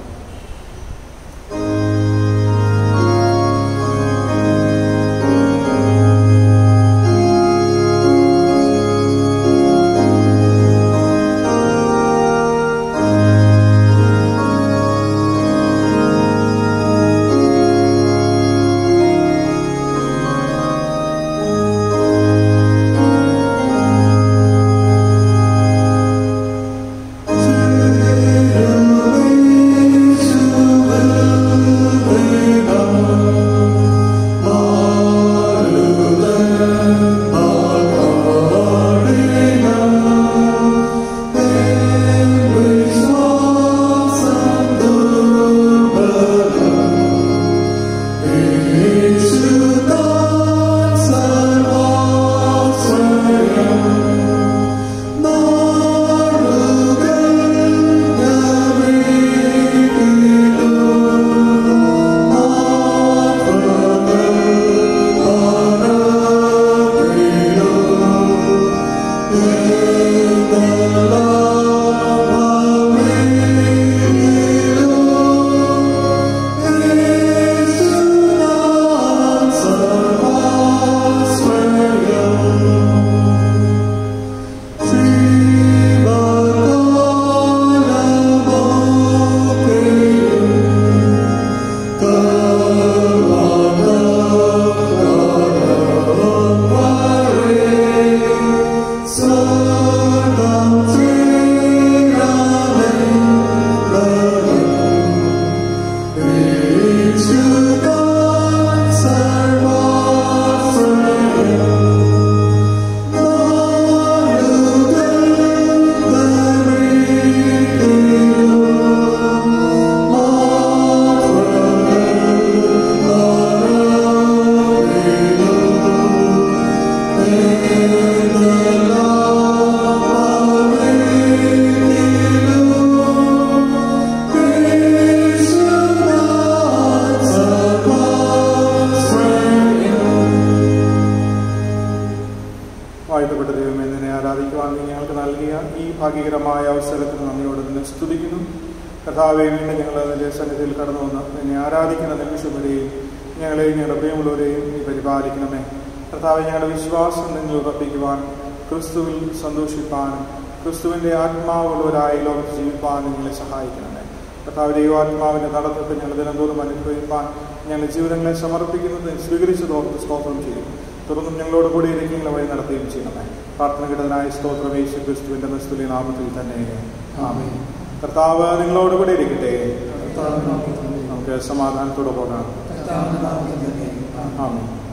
വാഴ്ത്തപ്പെട്ട ദൈവമേ നിന്നെ ആരാധിക്കുവാൻ നീ ഞങ്ങൾക്ക് നൽകിയ ഈ ഭാഗ്യകരമായ അവസരത്തിന് നന്ദിയോട് നിന്നെ സ്തുതിക്കുന്നു കഥാവെ വീണ്ടും ഞങ്ങൾ അതിൻ്റെ സന്നിധിയിൽ കടന്നു വന്ന് നിന്നെ ആരാധിക്കുന്ന നിമിഷം വരെയും ഞങ്ങളെയും ഞങ്ങളുടെ പ്രിയമുള്ളവരെയും നീ പരിപാലിക്കണമേ കർത്താവെ ഞങ്ങളുടെ വിശ്വാസം നിങ്ങൾ ഉറപ്പിക്കുവാൻ ക്രിസ്തുവിൽ സന്തോഷിപ്പാനും ക്രിസ്തുവിൻ്റെ ആത്മാവുള്ളവരായി ലോകത്ത് ജീവിപ്പാൻ നിങ്ങളെ സഹായിക്കണമേ കർത്താവ് ദൈവാത്മാവിൻ്റെ നടത്തിപ്പ് ഞങ്ങൾ ദിനംതോറും അനുഭവിപ്പാൻ ഞങ്ങളുടെ ജീവിതങ്ങളെ സമർപ്പിക്കുന്നത് സ്വീകരിച്ചു തോർത്ത് സ്തോത്രം ചെയ്യും തുടർന്നും ഞങ്ങളോട് കൂടി ഇരിക്കുന്ന വഴി നടത്തുകയും ചെയ്യണമേ പ്രാർത്ഥന കിടനായ സ്തോത്രം യേശു ക്രിസ്തുവിന്റെ നിസ്തുലി നാമത്തിൽ തന്നെ ആമേ കർത്താവ് നിങ്ങളോട് കൂടി ഇരിക്കട്ടെ നമുക്ക് സമാധാനത്തോടെ പോകാം ആമേ